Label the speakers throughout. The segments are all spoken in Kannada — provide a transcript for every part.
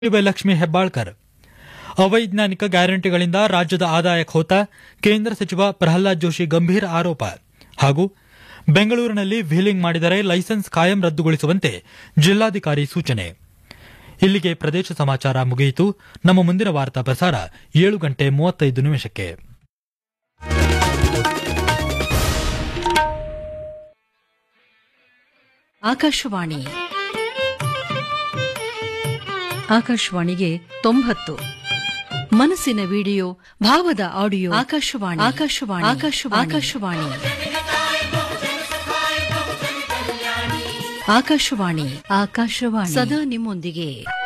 Speaker 1: ಲಕ್ಷ್ಮಿ ಹೆಬ್ಬಾಳ್ಕರ್ ಅವೈಜ್ಞಾನಿಕ ಗ್ಯಾರಂಟಿಗಳಿಂದ ರಾಜ್ಯದ ಆದಾಯ ಖೋತ ಕೇಂದ್ರ ಸಚಿವ ಪ್ರಹ್ಲಾದ್ ಜೋಶಿ ಗಂಭೀರ ಆರೋಪ ಹಾಗೂ ಬೆಂಗಳೂರಿನಲ್ಲಿ ವ್ಹೀಲಿಂಗ್ ಮಾಡಿದರೆ ಲೈಸೆನ್ಸ್ ಕಾಯಂ ರದ್ದುಗೊಳಿಸುವಂತೆ ಜಿಲ್ಲಾಧಿಕಾರಿ ಸೂಚನೆ ಇಲ್ಲಿಗೆ ಪ್ರದೇಶ ಸಮಾಚಾರ ಮುಗಿಯಿತು ನಮ್ಮ ಮುಂದಿನ ವಾರ್ತಾ ಪ್ರಸಾರ ಏಳು ಗಂಟೆ ಮೂವತ್ತೈದು ನಿಮಿಷಕ್ಕೆ
Speaker 2: ಆಕಾಶವಾಣಿ ಆಕಾಶವಾಣಿಗೆ ತೊಂಬತ್ತು ಮನಸ್ಸಿನ ವಿಡಿಯೋ ಭಾವದ ಆಡಿಯೋ ಆಕಾಶವಾಣಿ ಆಕಾಶವಾಣಿ ಆಕಾಶವಾಣಿ ಆಕಾಶವಾಣಿ ಆಕಾಶವಾಣಿ ಆಕಾಶವಾಣಿ ಸದಾ ನಿಮ್ಮೊಂದಿಗೆ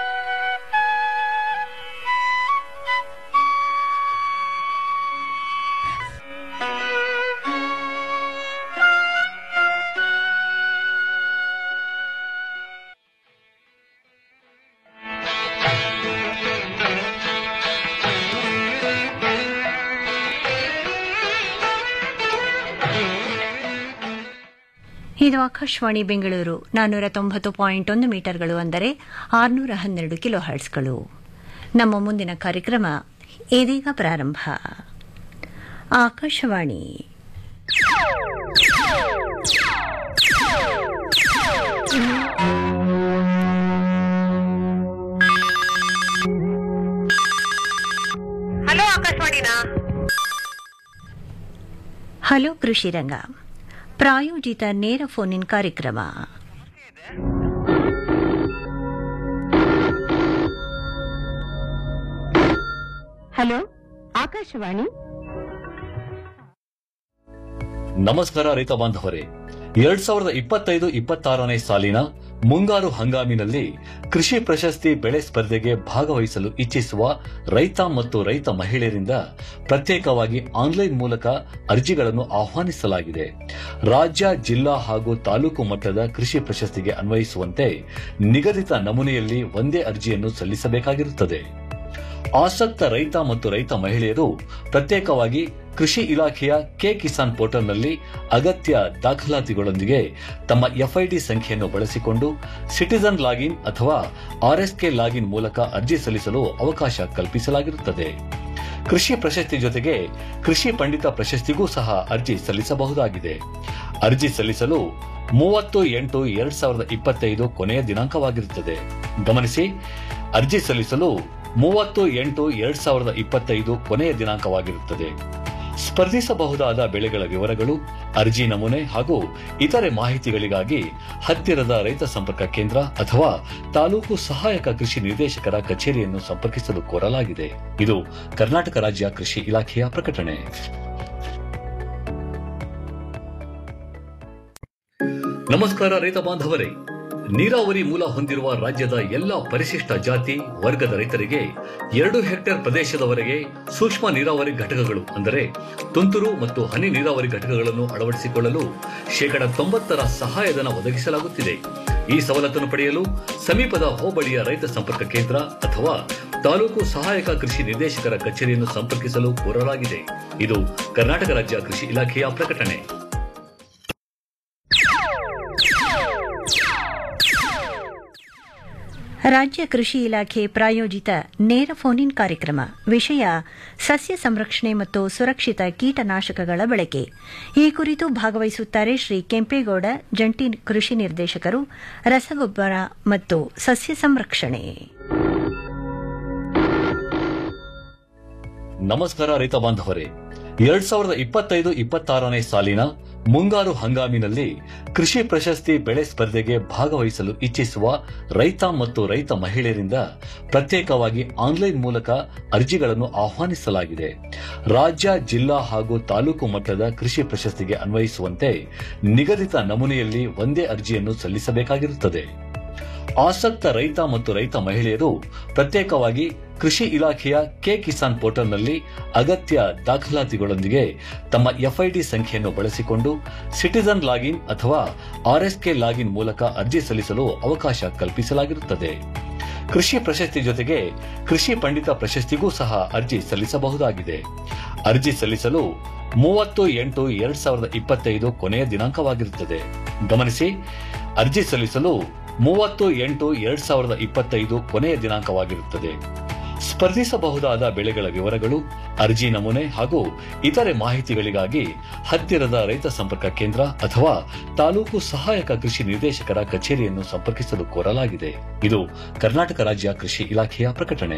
Speaker 3: ಇದು ಆಕಾಶವಾಣಿ ಬೆಂಗಳೂರು ನಾನ್ನೂರ ತೊಂಬತ್ತು ಪಾಯಿಂಟ್ ಒಂದು ಮೀಟರ್ಗಳು ಅಂದರೆ ಆರುನೂರ ಹನ್ನೆರಡು ಕಿಲೋ ಹರ್ಟ್ಸ್ಗಳು ನಮ್ಮ ಮುಂದಿನ ಕಾರ್ಯಕ್ರಮ ಇದೀಗ ಪ್ರಾರಂಭ ಆಕಾಶವಾಣಿ
Speaker 4: ಹಲೋ ಆಕಾಶವಾಣಿನಾ
Speaker 3: ಹಲೋ ಕೃಷಿ ರಂಗ ಪ್ರಾಯೋಜಿತ ನೇರ ಫೋನ್ ಇನ್ ಕಾರ್ಯಕ್ರಮ ಹಲೋ ಆಕಾಶವಾಣಿ
Speaker 5: ನಮಸ್ಕಾರ ರೈತ ಬಾಂಧವರೇ ಎರಡ್ ಸಾವಿರದ ಇಪ್ಪತ್ತೈದು ಇಪ್ಪತ್ತಾರನೇ ಸಾಲಿನ ಮುಂಗಾರು ಹಂಗಾಮಿನಲ್ಲಿ ಕೃಷಿ ಪ್ರಶಸ್ತಿ ಬೆಳೆ ಸ್ಪರ್ಧೆಗೆ ಭಾಗವಹಿಸಲು ಇಚ್ಛಿಸುವ ರೈತ ಮತ್ತು ರೈತ ಮಹಿಳೆಯರಿಂದ ಪ್ರತ್ಯೇಕವಾಗಿ ಆನ್ಲೈನ್ ಮೂಲಕ ಅರ್ಜಿಗಳನ್ನು ಆಹ್ವಾನಿಸಲಾಗಿದೆ ರಾಜ್ಯ ಜಿಲ್ಲಾ ಹಾಗೂ ತಾಲೂಕು ಮಟ್ಟದ ಕೃಷಿ ಪ್ರಶಸ್ತಿಗೆ ಅನ್ವಯಿಸುವಂತೆ ನಿಗದಿತ ನಮೂನೆಯಲ್ಲಿ ಒಂದೇ ಅರ್ಜಿಯನ್ನು ಸಲ್ಲಿಸಬೇಕಾಗಿರುತ್ತದೆ ಆಸಕ್ತ ರೈತ ಮತ್ತು ರೈತ ಮಹಿಳೆಯರು ಪ್ರತ್ಯೇಕವಾಗಿ ಕೃಷಿ ಇಲಾಖೆಯ ಕೆ ಕಿಸಾನ್ ಪೋರ್ಟಲ್ನಲ್ಲಿ ಅಗತ್ಯ ದಾಖಲಾತಿಗಳೊಂದಿಗೆ ತಮ್ಮ ಎಫ್ಐಡಿ ಸಂಖ್ಯೆಯನ್ನು ಬಳಸಿಕೊಂಡು ಸಿಟಿಜನ್ ಲಾಗಿನ್ ಅಥವಾ ಆರ್ಎಸ್ಕೆ ಲಾಗಿನ್ ಮೂಲಕ ಅರ್ಜಿ ಸಲ್ಲಿಸಲು ಅವಕಾಶ ಕಲ್ಪಿಸಲಾಗಿರುತ್ತದೆ ಕೃಷಿ ಪ್ರಶಸ್ತಿ ಜೊತೆಗೆ ಕೃಷಿ ಪಂಡಿತ ಪ್ರಶಸ್ತಿಗೂ ಸಹ ಅರ್ಜಿ ಸಲ್ಲಿಸಬಹುದಾಗಿದೆ ಅರ್ಜಿ ಸಲ್ಲಿಸಲು ಮೂವತ್ತು ಎಂಟು ಎರಡ್ ಸಾವಿರದ ಇಪ್ಪತ್ತೈದು ಕೊನೆಯ ದಿನಾಂಕವಾಗಿರುತ್ತದೆ ಗಮನಿಸಿ ಅರ್ಜಿ ಸಲ್ಲಿಸಲು ಮೂವತ್ತು ಎಂಟು ಎರಡ್ ಸಾವಿರದ ಇಪ್ಪತ್ತೈದು ಕೊನೆಯ ದಿನಾಂಕವಾಗಿರುತ್ತದೆ ಸ್ಪರ್ಧಿಸಬಹುದಾದ ಬೆಳೆಗಳ ವಿವರಗಳು ಅರ್ಜಿ ನಮೂನೆ ಹಾಗೂ ಇತರೆ ಮಾಹಿತಿಗಳಿಗಾಗಿ ಹತ್ತಿರದ ರೈತ ಸಂಪರ್ಕ ಕೇಂದ್ರ ಅಥವಾ ತಾಲೂಕು ಸಹಾಯಕ ಕೃಷಿ ನಿರ್ದೇಶಕರ ಕಚೇರಿಯನ್ನು ಸಂಪರ್ಕಿಸಲು ಕೋರಲಾಗಿದೆ ಇದು ಕರ್ನಾಟಕ ರಾಜ್ಯ ಕೃಷಿ ಇಲಾಖೆಯ ಪ್ರಕಟಣೆ ನಮಸ್ಕಾರ ರೈತ ಬಾಂಧವರೇ ನೀರಾವರಿ ಮೂಲ ಹೊಂದಿರುವ ರಾಜ್ಯದ ಎಲ್ಲ ಪರಿಶಿಷ್ಟ ಜಾತಿ ವರ್ಗದ ರೈತರಿಗೆ ಎರಡು ಹೆಕ್ಟೇರ್ ಪ್ರದೇಶದವರೆಗೆ ಸೂಕ್ಷ್ಮ ನೀರಾವರಿ ಘಟಕಗಳು ಅಂದರೆ ತುಂತುರು ಮತ್ತು ಹನಿ ನೀರಾವರಿ ಘಟಕಗಳನ್ನು ಅಳವಡಿಸಿಕೊಳ್ಳಲು ಶೇಕಡ ತೊಂಬತ್ತರ ಸಹಾಯಧನ ಒದಗಿಸಲಾಗುತ್ತಿದೆ ಈ ಸವಲತ್ತನ್ನು ಪಡೆಯಲು ಸಮೀಪದ ಹೋಬಳಿಯ ರೈತ ಸಂಪರ್ಕ ಕೇಂದ್ರ ಅಥವಾ ತಾಲೂಕು ಸಹಾಯಕ ಕೃಷಿ ನಿರ್ದೇಶಕರ ಕಚೇರಿಯನ್ನು ಸಂಪರ್ಕಿಸಲು ಕೋರಲಾಗಿದೆ ಇದು ಕರ್ನಾಟಕ ರಾಜ್ಯ ಕೃಷಿ ಇಲಾಖೆಯ ಪ್ರಕಟಣೆ
Speaker 3: ರಾಜ್ಯ ಕೃಷಿ ಇಲಾಖೆ ಪ್ರಾಯೋಜಿತ ನೇರ ಫೋನ್ ಇನ್ ಕಾರ್ಯಕ್ರಮ ವಿಷಯ ಸಸ್ಯ ಸಂರಕ್ಷಣೆ ಮತ್ತು ಸುರಕ್ಷಿತ ಕೀಟನಾಶಕಗಳ ಬಳಕೆ ಈ ಕುರಿತು ಭಾಗವಹಿಸುತ್ತಾರೆ ಶ್ರೀ ಕೆಂಪೇಗೌಡ ಜಂಟಿ ಕೃಷಿ ನಿರ್ದೇಶಕರು ರಸಗೊಬ್ಬರ ಮತ್ತು ಸಸ್ಯ ಸಂರಕ್ಷಣೆ
Speaker 5: ನಮಸ್ಕಾರ ರೈತ ಬಾಂಧವರೇ ಎರಡ್ ಸಾವಿರದ ಇಪ್ಪತ್ತೈದು ಇಪ್ಪತ್ತಾರನೇ ಸಾಲಿನ ಮುಂಗಾರು ಹಂಗಾಮಿನಲ್ಲಿ ಕೃಷಿ ಪ್ರಶಸ್ತಿ ಬೆಳೆ ಸ್ಪರ್ಧೆಗೆ ಭಾಗವಹಿಸಲು ಇಚ್ಛಿಸುವ ರೈತ ಮತ್ತು ರೈತ ಮಹಿಳೆಯರಿಂದ ಪ್ರತ್ಯೇಕವಾಗಿ ಆನ್ಲೈನ್ ಮೂಲಕ ಅರ್ಜಿಗಳನ್ನು ಆಹ್ವಾನಿಸಲಾಗಿದೆ ರಾಜ್ಯ ಜಿಲ್ಲಾ ಹಾಗೂ ತಾಲೂಕು ಮಟ್ಟದ ಕೃಷಿ ಪ್ರಶಸ್ತಿಗೆ ಅನ್ವಯಿಸುವಂತೆ ನಿಗದಿತ ನಮೂನೆಯಲ್ಲಿ ಒಂದೇ ಅರ್ಜಿಯನ್ನು ಸಲ್ಲಿಸಬೇಕಾಗಿರುತ್ತದೆ ಆಸಕ್ತ ರೈತ ಮತ್ತು ರೈತ ಮಹಿಳೆಯರು ಪ್ರತ್ಯೇಕವಾಗಿ ಕೃಷಿ ಇಲಾಖೆಯ ಕೆ ಕಿಸಾನ್ ಪೋರ್ಟಲ್ನಲ್ಲಿ ಅಗತ್ಯ ದಾಖಲಾತಿಗಳೊಂದಿಗೆ ತಮ್ಮ ಎಫ್ಐಡಿ ಸಂಖ್ಯೆಯನ್ನು ಬಳಸಿಕೊಂಡು ಸಿಟಿಜನ್ ಲಾಗಿನ್ ಅಥವಾ ಆರ್ಎಸ್ಕೆ ಲಾಗಿನ್ ಮೂಲಕ ಅರ್ಜಿ ಸಲ್ಲಿಸಲು ಅವಕಾಶ ಕಲ್ಪಿಸಲಾಗಿರುತ್ತದೆ ಕೃಷಿ ಪ್ರಶಸ್ತಿ ಜೊತೆಗೆ ಕೃಷಿ ಪಂಡಿತ ಪ್ರಶಸ್ತಿಗೂ ಸಹ ಅರ್ಜಿ ಸಲ್ಲಿಸಬಹುದಾಗಿದೆ ಅರ್ಜಿ ಸಲ್ಲಿಸಲು ಮೂವತ್ತು ಎಂಟು ಎರಡ್ ಸಾವಿರದ ಇಪ್ಪತ್ತೈದು ಕೊನೆಯ ದಿನಾಂಕವಾಗಿರುತ್ತದೆ ಗಮನಿಸಿ ಅರ್ಜಿ ಸಲ್ಲಿಸಲು ಮೂವತ್ತು ಎಂಟು ಎರಡ್ ಸಾವಿರದ ಇಪ್ಪತ್ತೈದು ಕೊನೆಯ ದಿನಾಂಕವಾಗಿರುತ್ತದೆ ಸ್ಪರ್ಧಿಸಬಹುದಾದ ಬೆಳೆಗಳ ವಿವರಗಳು ಅರ್ಜಿ ನಮೂನೆ ಹಾಗೂ ಇತರೆ ಮಾಹಿತಿಗಳಿಗಾಗಿ ಹತ್ತಿರದ ರೈತ ಸಂಪರ್ಕ ಕೇಂದ್ರ ಅಥವಾ ತಾಲೂಕು ಸಹಾಯಕ ಕೃಷಿ ನಿರ್ದೇಶಕರ ಕಚೇರಿಯನ್ನು ಸಂಪರ್ಕಿಸಲು ಕೋರಲಾಗಿದೆ ಇದು ಕರ್ನಾಟಕ ರಾಜ್ಯ ಕೃಷಿ ಇಲಾಖೆಯ ಪ್ರಕಟಣೆ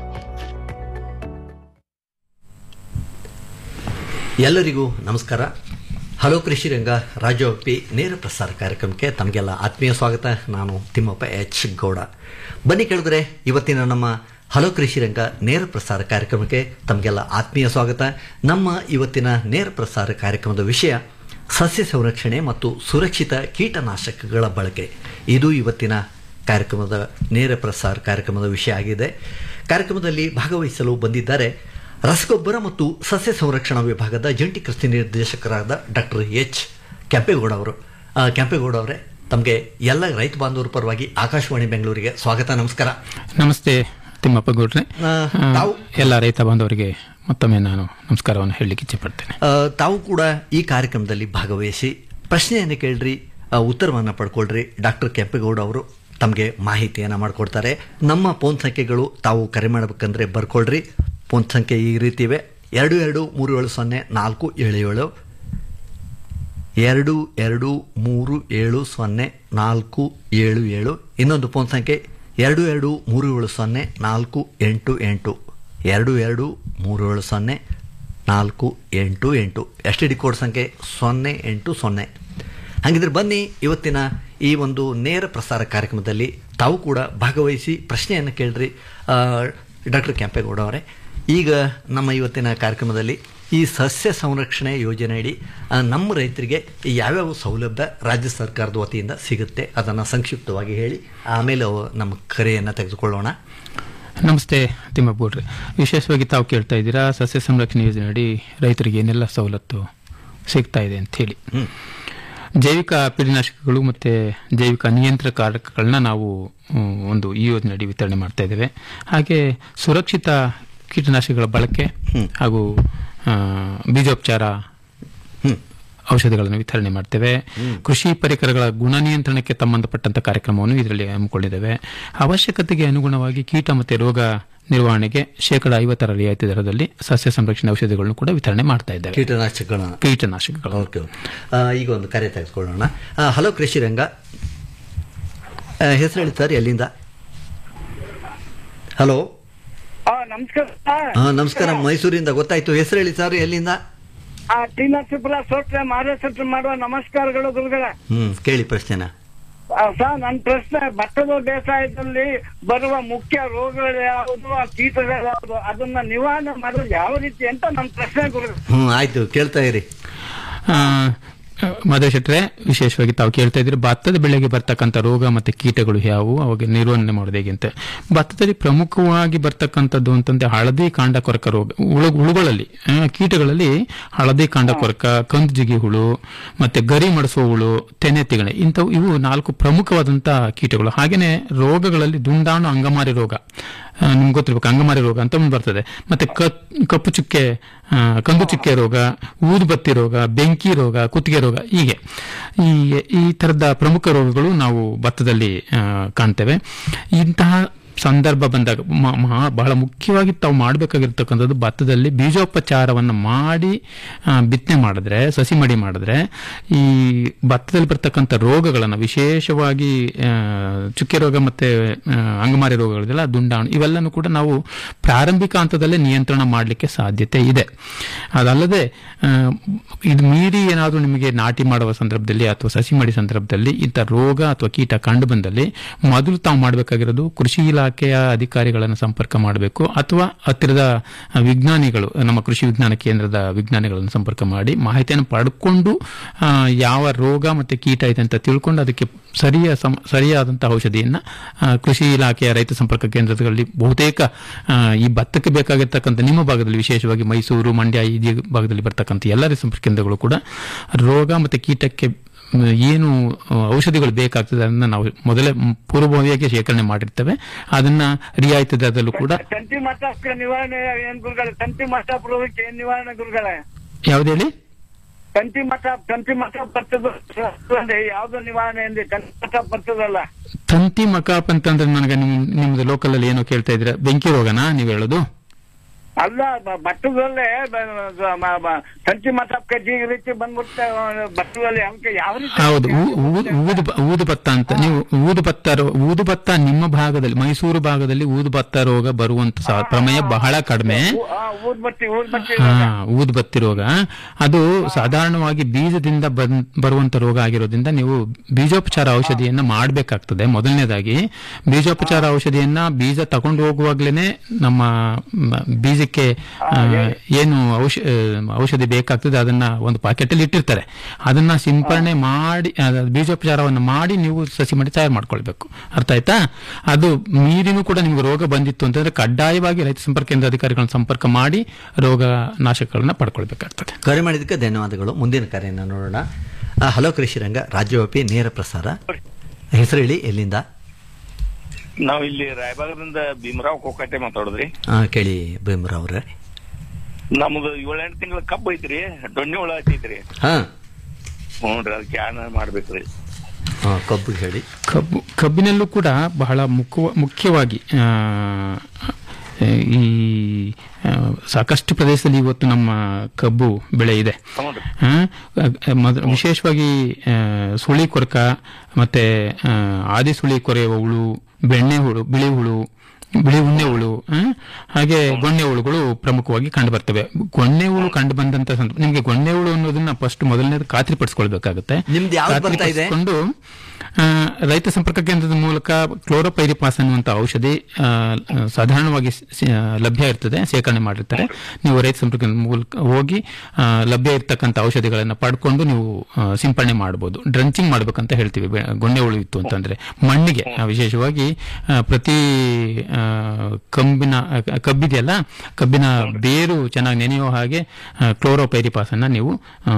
Speaker 4: ಎಲ್ಲರಿಗೂ ನಮಸ್ಕಾರ ಹಲೋ ಕೃಷಿ ರಂಗ ರಾಜ್ಯವ್ಯಾಪಿ ನೇರ ಪ್ರಸಾರ ಕಾರ್ಯಕ್ರಮಕ್ಕೆ ತಮಗೆಲ್ಲ ಆತ್ಮೀಯ ಸ್ವಾಗತ ನಾನು ತಿಮ್ಮಪ್ಪ ಎಚ್ ಗೌಡ ಬನ್ನಿ ಕೇಳಿದ್ರೆ ಇವತ್ತಿನ ನಮ್ಮ ಹಲೋ ಕೃಷಿ ರಂಗ ನೇರ ಪ್ರಸಾರ ಕಾರ್ಯಕ್ರಮಕ್ಕೆ ತಮಗೆಲ್ಲ ಆತ್ಮೀಯ ಸ್ವಾಗತ ನಮ್ಮ ಇವತ್ತಿನ ನೇರ ಪ್ರಸಾರ ಕಾರ್ಯಕ್ರಮದ ವಿಷಯ ಸಸ್ಯ ಸಂರಕ್ಷಣೆ ಮತ್ತು ಸುರಕ್ಷಿತ ಕೀಟನಾಶಕಗಳ ಬಳಕೆ ಇದು ಇವತ್ತಿನ ಕಾರ್ಯಕ್ರಮದ ನೇರ ಪ್ರಸಾರ ಕಾರ್ಯಕ್ರಮದ ವಿಷಯ ಆಗಿದೆ ಕಾರ್ಯಕ್ರಮದಲ್ಲಿ ಭಾಗವಹಿಸಲು ಬಂದಿದ್ದಾರೆ ರಸಗೊಬ್ಬರ ಮತ್ತು ಸಸ್ಯ ಸಂರಕ್ಷಣಾ ವಿಭಾಗದ ಜಂಟಿ ಕೃಷಿ ನಿರ್ದೇಶಕರಾದ ಡಾಕ್ಟರ್ ಎಚ್ ಕೆಂಪೇಗೌಡ ಅವರು ಆ, ಕೆಂಪೇಗೌಡ ಅವರೇ ತಮಗೆ ಎಲ್ಲ ರೈತ ಬಾಂಧವರ ಪರವಾಗಿ ಆಕಾಶವಾಣಿ ಬೆಂಗಳೂರಿಗೆ ಸ್ವಾಗತ ನಮಸ್ಕಾರ
Speaker 6: ನಮಸ್ತೆ ತಿಮ್ಮಪ್ಪ ಗೌಡ್ರೆ
Speaker 4: ಆ, ತಾವು
Speaker 6: ಎಲ್ಲ ರೈತ ಬಾಂಧವರಿಗೆ ಮತ್ತೊಮ್ಮೆ ನಾನು ನಮಸ್ಕಾರವನ್ನು ಹೇಳಲಿಕ್ಕೆ ಇಚ್ಛೆಪಡ್ತೇನೆ
Speaker 4: ಆ, ತಾವು ಕೂಡ ಈ ಕಾರ್ಯಕ್ರಮದಲ್ಲಿ ಭಾಗವಹಿಸಿ ಪ್ರಶ್ನೆಯನ್ನು ಕೇಳ್ರಿ ಆ, ಉತ್ತರವನ್ನು ಪಡ್ಕೊಳ್ರಿ ಡಾಕ್ಟರ್ ಕೆಂಪೇಗೌಡ ಅವರು ತಮಗೆ ಮಾಹಿತಿಯನ್ನು ಮಾಡಿಕೊಡ್ತಾರೆ ನಮ್ಮ ಫೋನ್ ಸಂಖ್ಯೆಗಳು ತಾವು ಕರೆ ಮಾಡಬೇಕಂದ್ರೆ ಬರ್ಕೊಳ್ರಿ ಫೋನ್ ಸಂಖ್ಯೆ ಈ ರೀತಿ ಇವೆ ಎರಡು ಎರಡು ಮೂರು ಏಳು ಸೊನ್ನೆ ನಾಲ್ಕು ಏಳು ಏಳು ಎರಡು ಎರಡು ಮೂರು ಏಳು ಸೊನ್ನೆ ನಾಲ್ಕು ಏಳು ಏಳು ಇನ್ನೊಂದು ಫೋನ್ ಸಂಖ್ಯೆ ಎರಡು ಎರಡು ಮೂರು ಏಳು ಸೊನ್ನೆ ನಾಲ್ಕು ಎಂಟು ಎಂಟು ಎರಡು ಎರಡು ಮೂರು ಏಳು ಸೊನ್ನೆ ನಾಲ್ಕು ಎಂಟು ಎಂಟು ಎಸ್ ಟಿ ಡಿ ಕೋಡ್ ಸಂಖ್ಯೆ ಸೊನ್ನೆ ಎಂಟು ಸೊನ್ನೆ ಹಾಗಿದ್ರೆ ಬನ್ನಿ ಇವತ್ತಿನ ಈ ಒಂದು ನೇರ ಪ್ರಸಾರ ಕಾರ್ಯಕ್ರಮದಲ್ಲಿ ತಾವು ಕೂಡ ಭಾಗವಹಿಸಿ ಪ್ರಶ್ನೆಯನ್ನು ಕೇಳ್ರಿ ಡಾಕ್ಟರ್ ಕೆಂಪೇಗೌಡ ಅವರೇ ಈಗ ನಮ್ಮ ಇವತ್ತಿನ ಕಾರ್ಯಕ್ರಮದಲ್ಲಿ ಈ ಸಸ್ಯ ಸಂರಕ್ಷಣೆ ಯೋಜನೆಯಡಿ ಆ, ನಮ್ಮ ರೈತರಿಗೆ ಯಾವ್ಯಾವ ಸೌಲಭ್ಯ ರಾಜ್ಯ ಸರ್ಕಾರದ ವತಿಯಿಂದ ಸಿಗುತ್ತೆ ಅದನ್ನು ಸಂಕ್ಷಿಪ್ತವಾಗಿ ಹೇಳಿ ಆಮೇಲೆ ಅವು ನಮ್ಮ ಕರೆಯನ್ನು ತೆಗೆದುಕೊಳ್ಳೋಣ
Speaker 6: ನಮಸ್ತೆ ತಿಮ್ಮಪ್ಪ ಗೌಡ್ರೆ ವಿಶೇಷವಾಗಿ ತಾವು ಕೇಳ್ತಾ ಇದ್ದೀರಾ ಸಸ್ಯ ಸಂರಕ್ಷಣೆ ಯೋಜನೆಯಡಿ ರೈತರಿಗೆ ಏನೆಲ್ಲ ಸವಲತ್ತು ಸಿಗ್ತಾ ಇದೆ ಅಂತ ಹೇಳಿ
Speaker 4: ಹ್ಮ್.
Speaker 6: ಜೈವಿಕ ಪೀಡನಾಶಕಗಳು ಮತ್ತು ಜೈವಿಕ ನಿಯಂತ್ರಕಾರಕಗಳನ್ನ ನಾವು ಹ್ಮ್, ಒಂದು ಈ ಯೋಜನೆಯಡಿ ವಿತರಣೆ ಮಾಡ್ತಾ ಇದ್ದೇವೆ ಹಾಗೆ ಸುರಕ್ಷಿತ ಕೀಟನಾಶಕಗಳ ಬಳಕೆ ಹಾಗೂ ಆ, ಬೀಜೋಪಚಾರ
Speaker 4: ಹ್ಮ್.
Speaker 6: ಔಷಧಿಗಳನ್ನು ವಿತರಣೆ ಮಾಡ್ತೇವೆ ಕೃಷಿ ಪರಿಕರಗಳ ಗುಣ ನಿಯಂತ್ರಣಕ್ಕೆ ಸಂಬಂಧಪಟ್ಟಂತ ಕಾರ್ಯಕ್ರಮವನ್ನು ಇದರಲ್ಲಿ ಹಮ್ಮಿಕೊಂಡಿದ್ದೇವೆ ಅವಶ್ಯಕತೆಗೆ ಅನುಗುಣವಾಗಿ ಕೀಟ ಮತ್ತು ರೋಗ ನಿರ್ವಹಣೆಗೆ ಶೇಕಡ ಐವತ್ತರ ರಿಯಾಯಿತಿ ದರದಲ್ಲಿ ಸಸ್ಯ ಸಂರಕ್ಷಣೆ ಔಷಧಿಗಳನ್ನು ಕೂಡ ವಿತರಣೆ ಮಾಡ್ತಾ ಇದ್ದೇವೆ
Speaker 4: ಕೀಟನಾಶಕಗಳನ್ನ
Speaker 6: ಕೀಟನಾಶಕಗಳು
Speaker 4: ಓಕೆ ಓಕೆ. ಆ, ಈಗ ಒಂದು ಕರೆ ತೆಗೆದುಕೊಳ್ಳೋಣ ಆ, ಹಲೋ ಕೃಷಿ ರಂಗ ಆ, ಹೆಸರು ಹೇಳಿ ಸರ್ ಎಲ್ಲಿಂದ ಹಲೋ
Speaker 7: ಆ, ನಮಸ್ಕಾರ ಸರ್.
Speaker 4: ಹಾಂ ನಮಸ್ಕಾರ ಮೈಸೂರಿಂದ ಗೊತ್ತಾಯ್ತು ಹೆಸರು ಹೇಳಿ ಸರ್ ಎಲ್ಲಿಂದ
Speaker 7: ಆ, ಟಿ ನರಸೀಪುರ ಸೋಟ್ರೆ ಮಾದೇಶ್ವರ ಮಾಡುವ ನಮಸ್ಕಾರಗಳು ಗುರುಗಳ
Speaker 4: ಹ್ಮ್ ಕೇಳಿ ಪ್ರಶ್ನೆನ
Speaker 7: ಆ, ಸರ್ ನನ್ನ ಪ್ರಶ್ನೆ ಭತ್ತದ ಬೇಸಾಯದಲ್ಲಿ ಬರುವ ಮುಖ್ಯ ರೋಗಗಳು ಯಾವುದು ಆ ಕೀಟಗಳು ಯಾವುದು ಅದನ್ನ ನಿವಾರಣೆ ಮಾಡೋದು ಯಾವ ರೀತಿ ಅಂತ ನನ್ನ ಪ್ರಶ್ನೆ ಗುರುಗಳು
Speaker 4: ಹ್ಮ್ ಆಯ್ತು ಕೇಳ್ತಾ ಇರಿ
Speaker 6: ಮಧು ಶೆಟ್ರೆ ವಿಶೇಷವಾಗಿ ತಾವು ಕೇಳ್ತಾ ಇದ್ರೆ ಭತ್ತದ ಬೆಳೆಗೆ ಬರ್ತಕ್ಕಂಥ ರೋಗ ಮತ್ತು ಕೀಟಗಳು ಯಾವುವು ಅವಾಗ ನಿರ್ವಹಣೆ ಮಾಡೋದು ಹೇಗೆ ಅಂತ ಭತ್ತದಲ್ಲಿ ಪ್ರಮುಖವಾಗಿ ಬರ್ತಕ್ಕಂಥದ್ದು ಅಂತಂದ್ರೆ ಹಳದಿ ಕಾಂಡ ಕೊರಕ ರೋಗ ಹುಳು ಹುಳುಗಳಲ್ಲಿ ಆ, ಕೀಟಗಳಲ್ಲಿ ಹಳದಿ ಕಾಂಡ ಕೊರಕ ಕಂದು ಜಿಗಿ ಹುಳು ಮತ್ತೆ ಗರಿ ಮಡಿಸುವ ಹುಳು ತೆನೆ ತಿಗಣೆ ಇಂಥವು ಇವು ನಾಲ್ಕು ಪ್ರಮುಖವಾದಂತಹ ಕೀಟಗಳು ಹಾಗೇನೆ ರೋಗಗಳಲ್ಲಿ ದುಂಡಾಣು ಅಂಗಮಾರಿ ರೋಗ ಆ, ನಿಮ್ಗೆ ಗೊತ್ತಿರ್ಬೇಕು ಅಂಗಮಾರಿ ರೋಗ ಅಂತ ಒಂದು ಬರ್ತದೆ ಮತ್ತೆ ಕತ್- ಕಪ್ಪು ಚುಕ್ಕೆ ಆ, ಕಂದು ಚುಕ್ಕೆ ರೋಗ ಊದುಬತ್ತಿ ರೋಗ ಬೆಂಕಿ ರೋಗ ಕುತ್ತಿಗೆ ರೋಗ ಹೀಗೆ ಈ ಈ ತರದ ಪ್ರಮುಖ ರೋಗಗಳು ನಾವು ಭತ್ತದಲ್ಲಿ ಆ, ಕಾಣ್ತೇವೆ ಇಂತಹ ಸಂದರ್ಭ ಬಂದಾಗ ಮ- ಮಹಾ- ಬಹಳ ಮುಖ್ಯವಾಗಿ ತಾವು ಮಾಡಬೇಕಾಗಿರ್ತಕ್ಕಂಥದ್ದು ಭತ್ತದಲ್ಲಿ ಬೀಜೋಪಚಾರವನ್ನು ಮಾಡಿ ಆ, ಬಿತ್ತನೆ ಮಾಡಿದ್ರೆ ಸಸಿ ಮಡಿ ಮಾಡಿದ್ರೆ ಈ ಭತ್ತದಲ್ಲಿ ಬರ್ತಕ್ಕಂಥ ರೋಗಗಳನ್ನು ವಿಶೇಷವಾಗಿ ಆ, ಚುಕ್ಕೆ ರೋಗ ಮತ್ತೆ ಆ, ಅಂಗಮಾರಿ ರೋಗಗಳಿದೆಲ್ಲ ದುಂಡಾಣು ಇವೆಲ್ಲನೂ ಕೂಡ ನಾವು ಪ್ರಾರಂಭಿಕ ಹಂತದಲ್ಲೇ ನಿಯಂತ್ರಣ ಮಾಡಲಿಕ್ಕೆ ಸಾಧ್ಯತೆ ಇದೆ ಅದಲ್ಲದೆ ಆ, ಇದು ಮೀರಿ ಏನಾದರೂ ನಿಮಗೆ ನಾಟಿ ಮಾಡುವ ಸಂದರ್ಭದಲ್ಲಿ ಅಥವಾ ಸಸಿ ಮಾಡಿ ಸಂದರ್ಭದಲ್ಲಿ ಇಂಥ ರೋಗ ಅಥವಾ ಕೀಟ ಕಂಡು ಬಂದಲ್ಲಿ ಮೊದಲು ತಾವು ಮಾಡಬೇಕಾಗಿರೋದು ಕೃಷಿ ಇಲಾಖೆಯ ಅಧಿಕಾರಿಗಳನ್ನು ಸಂಪರ್ಕ ಮಾಡಬೇಕು ಅಥವಾ ಹತ್ತಿರದ ವಿಜ್ಞಾನಿಗಳು ನಮ್ಮ ಕೃಷಿ ವಿಜ್ಞಾನ ಕೇಂದ್ರದ ವಿಜ್ಞಾನಿಗಳನ್ನು ಸಂಪರ್ಕ ಮಾಡಿ ಮಾಹಿತಿಯನ್ನು ಪಡ್ಕೊಂಡು ಆ, ಯಾವ ರೋಗ ಮತ್ತು ಕೀಟ ಇದೆ ಅಂತ ತಿಳ್ಕೊಂಡು ಅದಕ್ಕೆ ಸರಿಯ ಸಮ ಸರಿಯಾದಂತಹ ಔಷಧಿಯನ್ನ ಆ, ಕೃಷಿ ಇಲಾಖೆಯ ರೈತ ಸಂಪರ್ಕ ಕೇಂದ್ರಗಳಲ್ಲಿ ಬಹುತೇಕ ಆ, ಈ ಭತ್ತಕ್ಕೆ ಬೇಕಾಗಿರ್ತಕ್ಕಂಥ ನಿಮ್ಮ ಭಾಗದಲ್ಲಿ ವಿಶೇಷವಾಗಿ ಮೈಸೂರು ಮಂಡ್ಯ ಈ ಜಿ- ಭಾಗದಲ್ಲಿ ಬರ್ತಕ್ಕಂಥ ಎಲ್ಲ ರೈತ ಸಂಪರ್ಕ ಕೇಂದ್ರಗಳು ಕೂಡ ರೋಗ ಮತ್ತು ಕೀಟಕ್ಕೆ ಮ್, ಏನು ಆ, ಔಷಧಿಗಳು ಬೇಕಾಗ್ತದೆ ಅದನ್ನ ನಾವು ಮೊದಲೇ ಮ್, ಪೂರ್ವಭಾವಿಯಾಗಿ ಶೇಖರಣೆ ಮಾಡಿರ್ತೇವೆ ಅದನ್ನ ರಿಯಾಯಿತಿ ದರದಲ್ಲೂ ಕೂಡ
Speaker 7: ತಂತಿ ಮಾತಾಪ್ಕ ನಿವಾರಣೆ ಏನ್ ಗುರುಗಳೇ ತಂತಿ ಮಾತಾಪ್ ರೋಗಕ್ಕೆ ಏನ್ ನಿವಾರಣೆ ಗುರುಗಳೇ
Speaker 6: ಯಾವ್ದು ಹೇಳಿ
Speaker 7: ತಂತಿ ಮಠ ತಂತಿ ಮಠ ಬರ್ತದ ಯಾವ್ದು ನಿವಾರಣೆ ಎಂದಿ ತಂತಿ ಮಠ ಬರ್ತದಲ್ಲ
Speaker 6: ತಂತಿ ಮಕಾಪ್ ಅಂತಂದ್ರೆ ನನಗೆ ನಿಮ್ ನಿಮ್ದು ಲೋಕಲ್ ಅಲ್ಲಿ ಏನೋ ಕೇಳ್ತಾ ಇದ್ರೆ ಬೆಂಕಿ ರೋಗನಾ ನೀವು ಹೇಳೋದು
Speaker 7: ಅಲ್ಲ ಬ- ಭತ್ತದಲ್ಲೇ ಬ- ಮ- ಮ- ತಂತಿ ಮಠ ಕಜ್ಜಿ ರೀತಿ ಬಂದ್ಬಿಡ್ತ ಭತ್ತದಲ್ಲಿ ಅವಕ್ಕೆ ಯಾವ ರೀತಿ
Speaker 6: ಹೌದು ಊ- ಊದು ಊದು ಬ- ಊದು ಭತ್ತ ಅಂತ ನೀವು ಊದು ಭತ್ತ ರೋ- ಊದು ಭತ್ತ ನಿಮ್ಮ ಭಾಗದಲ್ಲಿ ಮೈಸೂರು ಭಾಗದಲ್ಲಿ ಊದು ಭತ್ತ ರೋಗ ಬರುವಂತ ಸಾ- ಪ್ರಮೇಯ ಬಹಳ ಕಡಿಮೆ
Speaker 7: ಊ- ಆ, ಊದ್ಬತ್ತಿ ಊದ್ಬತ್ತಿ
Speaker 6: ಹಾ ಊದು ಬತ್ತಿ ರೋಗ ಅದು ಸಾಧಾರಣವಾಗಿ ಬೀಜದಿಂದ ಬನ್- ಬರುವಂತ ರೋಗ ಆಗಿರೋದ್ರಿಂದ ನೀವು ಬೀಜೋಪಚಾರ ಔಷಧಿಯನ್ನ ಮಾಡಬೇಕಾಗ್ತದೆ ಮೊದಲನೇದಾಗಿ ಬೀಜೋಪಚಾರ ಔಷಧಿಯನ್ನ ಬೀಜ ತಗೊಂಡು ಹೋಗುವಾಗ್ಲೇನೆ ನಮ್ಮ ಮ, ಬೀಜಕ್ಕೆ ಆ, ಏನು ಔಷ ಆ, ಔಷಧಿ ಬೇಕಾಗ್ತದೆ ಅದನ್ನ ಒಂದು ಪಾಕೆಟ್ ಅಲ್ಲಿ ಇಟ್ಟಿರ್ತಾರೆ ಅದನ್ನ ಸಿಂಪರಣೆ ಮಾಡಿ ಆ, ಬೀಜೋಪಚಾರವನ್ನು ಮಾಡಿ ನೀವು ಸಸಿ ಮಾಡಿ ತಯಾರು ಮಾಡ್ಕೊಳ್ಬೇಕು ಅರ್ಥ ಆಯ್ತಾ ಅದು ಮೀರಿನೂ ಕೂಡ ನಿಮ್ಗೆ ರೋಗ ಬಂದಿತ್ತು ಅಂತಂದ್ರೆ ಕಡ್ಡಾಯವಾಗಿ ರೈತ ಸಂಪರ್ಕ ಕೇಂದ್ರ ಅಧಿಕಾರಿಗಳನ್ನ ಸಂಪರ್ಕ ಮಾಡಿ ರೋಗ ನಾಶಕಗಳನ್ನ ಪಡ್ಕೊಳ್ಬೇಕಾಗ್ತದೆ
Speaker 4: ಕರೆ ಮಾಡಿದ್ದಕ್ಕೆ ಧನ್ಯವಾದಗಳು ಮುಂದಿನ ಕರೆಯನ್ನು ನೋಡೋಣ ಆ, ಹಲೋ ಕೃಷಿ ರಂಗ ರಾಜ್ಯವ್ಯಾಪಿ ನೇರ ಪ್ರಸಾರ ಹೆಸರು ಹೇಳಿ ಎಲ್ಲಿಂದ
Speaker 8: ನಾವ್ ಇಲ್ಲಿ ರಾಯಬಾಗದಿಂದ ಭೀಮರಾವ್ ಕೋಕಾಟೆ ಮಾತಾಡೋದ್ರಿ
Speaker 4: ಆ, ಕೇಳಿ ಭೀಮರಾವ್ ಅವ್ರೆ
Speaker 8: ನಮ್ದು ಏಳೆಂಟು ತಿಂಗಳ ಕಬ್ಬು ಐತ್ರಿ ದೊಣ್ಣೆ ಹುಳ ಹತ್ತೈತ್ರಿ
Speaker 4: ಹಾ
Speaker 8: ಹ್ಞೂನ್ರಿ ಅದಕ್ಕೆ ಏನ್ ಮಾಡ್ಬೇಕ್ರಿ
Speaker 4: ಆ, ಕಬ್ಬು ಹೇಳಿ
Speaker 6: ಕಬ್ಬು ಕಬ್ಬಿನಲ್ಲೂ ಕೂಡ ಬಹಳ ಮುಖ್ಯ ಮುಖ್ಯವಾಗಿ ಆ, ಈ ಆ, ಸಾಕಷ್ಟು ಪ್ರದೇಶದಲ್ಲಿ ಇವತ್ತು ನಮ್ಮ ಕಬ್ಬು ಬೆಳೆ ಇದೆ
Speaker 8: ಹ್ಞೂನ್ರಿ
Speaker 6: ಆ, ಮೊದ- ವಿಶೇಷವಾಗಿ ಆ, ಸುಳಿ ಕೊರಕ ಮತ್ತೆ ಆ, ಆದಿ ಸುಳಿ ಕೊರೆಯುವ ಹುಳು ಬೆಣ್ಣೆ ಹುಳು ಬಿಳಿ ಹುಳು ಬಿಳಿ ಉಣ್ಣೆ ಹುಳು ಆ, ಹಾಗೆ ಗೊಣ್ಣೆ ಹುಳುಗಳು ಪ್ರಮುಖವಾಗಿ ಕಂಡು ಬರ್ತವೆ ಗೊಣ್ಣೆ ಹುಳು ಕಂಡು ಬಂದಂತ ಸಂದರ್ಭ ನಿಮಗೆ ಗೊಣ್ಣೆ ಹುಳು ಅನ್ನೋದನ್ನ ಫಸ್ಟ್ ಮೊದಲನೇದು ಖಾತ್ರಿಪಡಿಸ್ಕೊಳ್ಬೇಕಾಗುತ್ತೆ
Speaker 4: ನಿಮ್ದು ಯಾವ್ದು ಬರ್ತಾ ಇದೆ?
Speaker 6: ಖಾತ್ರಿಪಡಿಸ್ಕೊಂಡು, ಆ, ರೈತ ಸಂಪರ್ಕ ಕೇಂದ್ರದ ಮೂಲಕ ಕ್ಲೋರೋಪೈರಿಪಾಸ್ ಅನ್ನುವಂಥ ಔಷಧಿ ಆ, ಸಾಧಾರಣವಾಗಿ ಸ- ಲಭ್ಯ ಇರ್ತದೆ ಶೇಖರಣೆ ಮಾಡಿರ್ತಾರೆ ನೀವು ರೈತ ಸಂಪರ್ಕ ಕೇಂದ್ರದ ಮೂಲಕ ಹೋಗಿ ಆ, ಲಭ್ಯ ಇರ್ತಕ್ಕಂಥ ಔಷಧಿಗಳನ್ನು ಪಡ್ಕೊಂಡು ನೀವು ಆ, ಸಿಂಪರಣೆ ಮಾಡಬಹುದು ಡ್ರಂಚಿಂಗ್ ಮಾಡ್ಬೇಕಂತ ಹೇಳ್ತೀವಿ ಬೆ- ಗೊಣ್ಣೆ ಹುಳು ಇತ್ತು ಅಂತಂದ್ರೆ ಮಣ್ಣಿಗೆ ಆ, ವಿಶೇಷವಾಗಿ ಆ, ಪ್ರತಿ ಆ, ಕಂಬಿನ ಆ, ಕಬ್ಬಿದೆಯಲ್ಲ ಕಬ್ಬಿನ ಬೇರು ಚೆನ್ನಾಗಿ ನೆನೆಯುವ ಹಾಗೆ ಕ್ಲೋರೋಪೈರಿಪಾಸ್ ಅನ್ನ ನೀವು ಆ,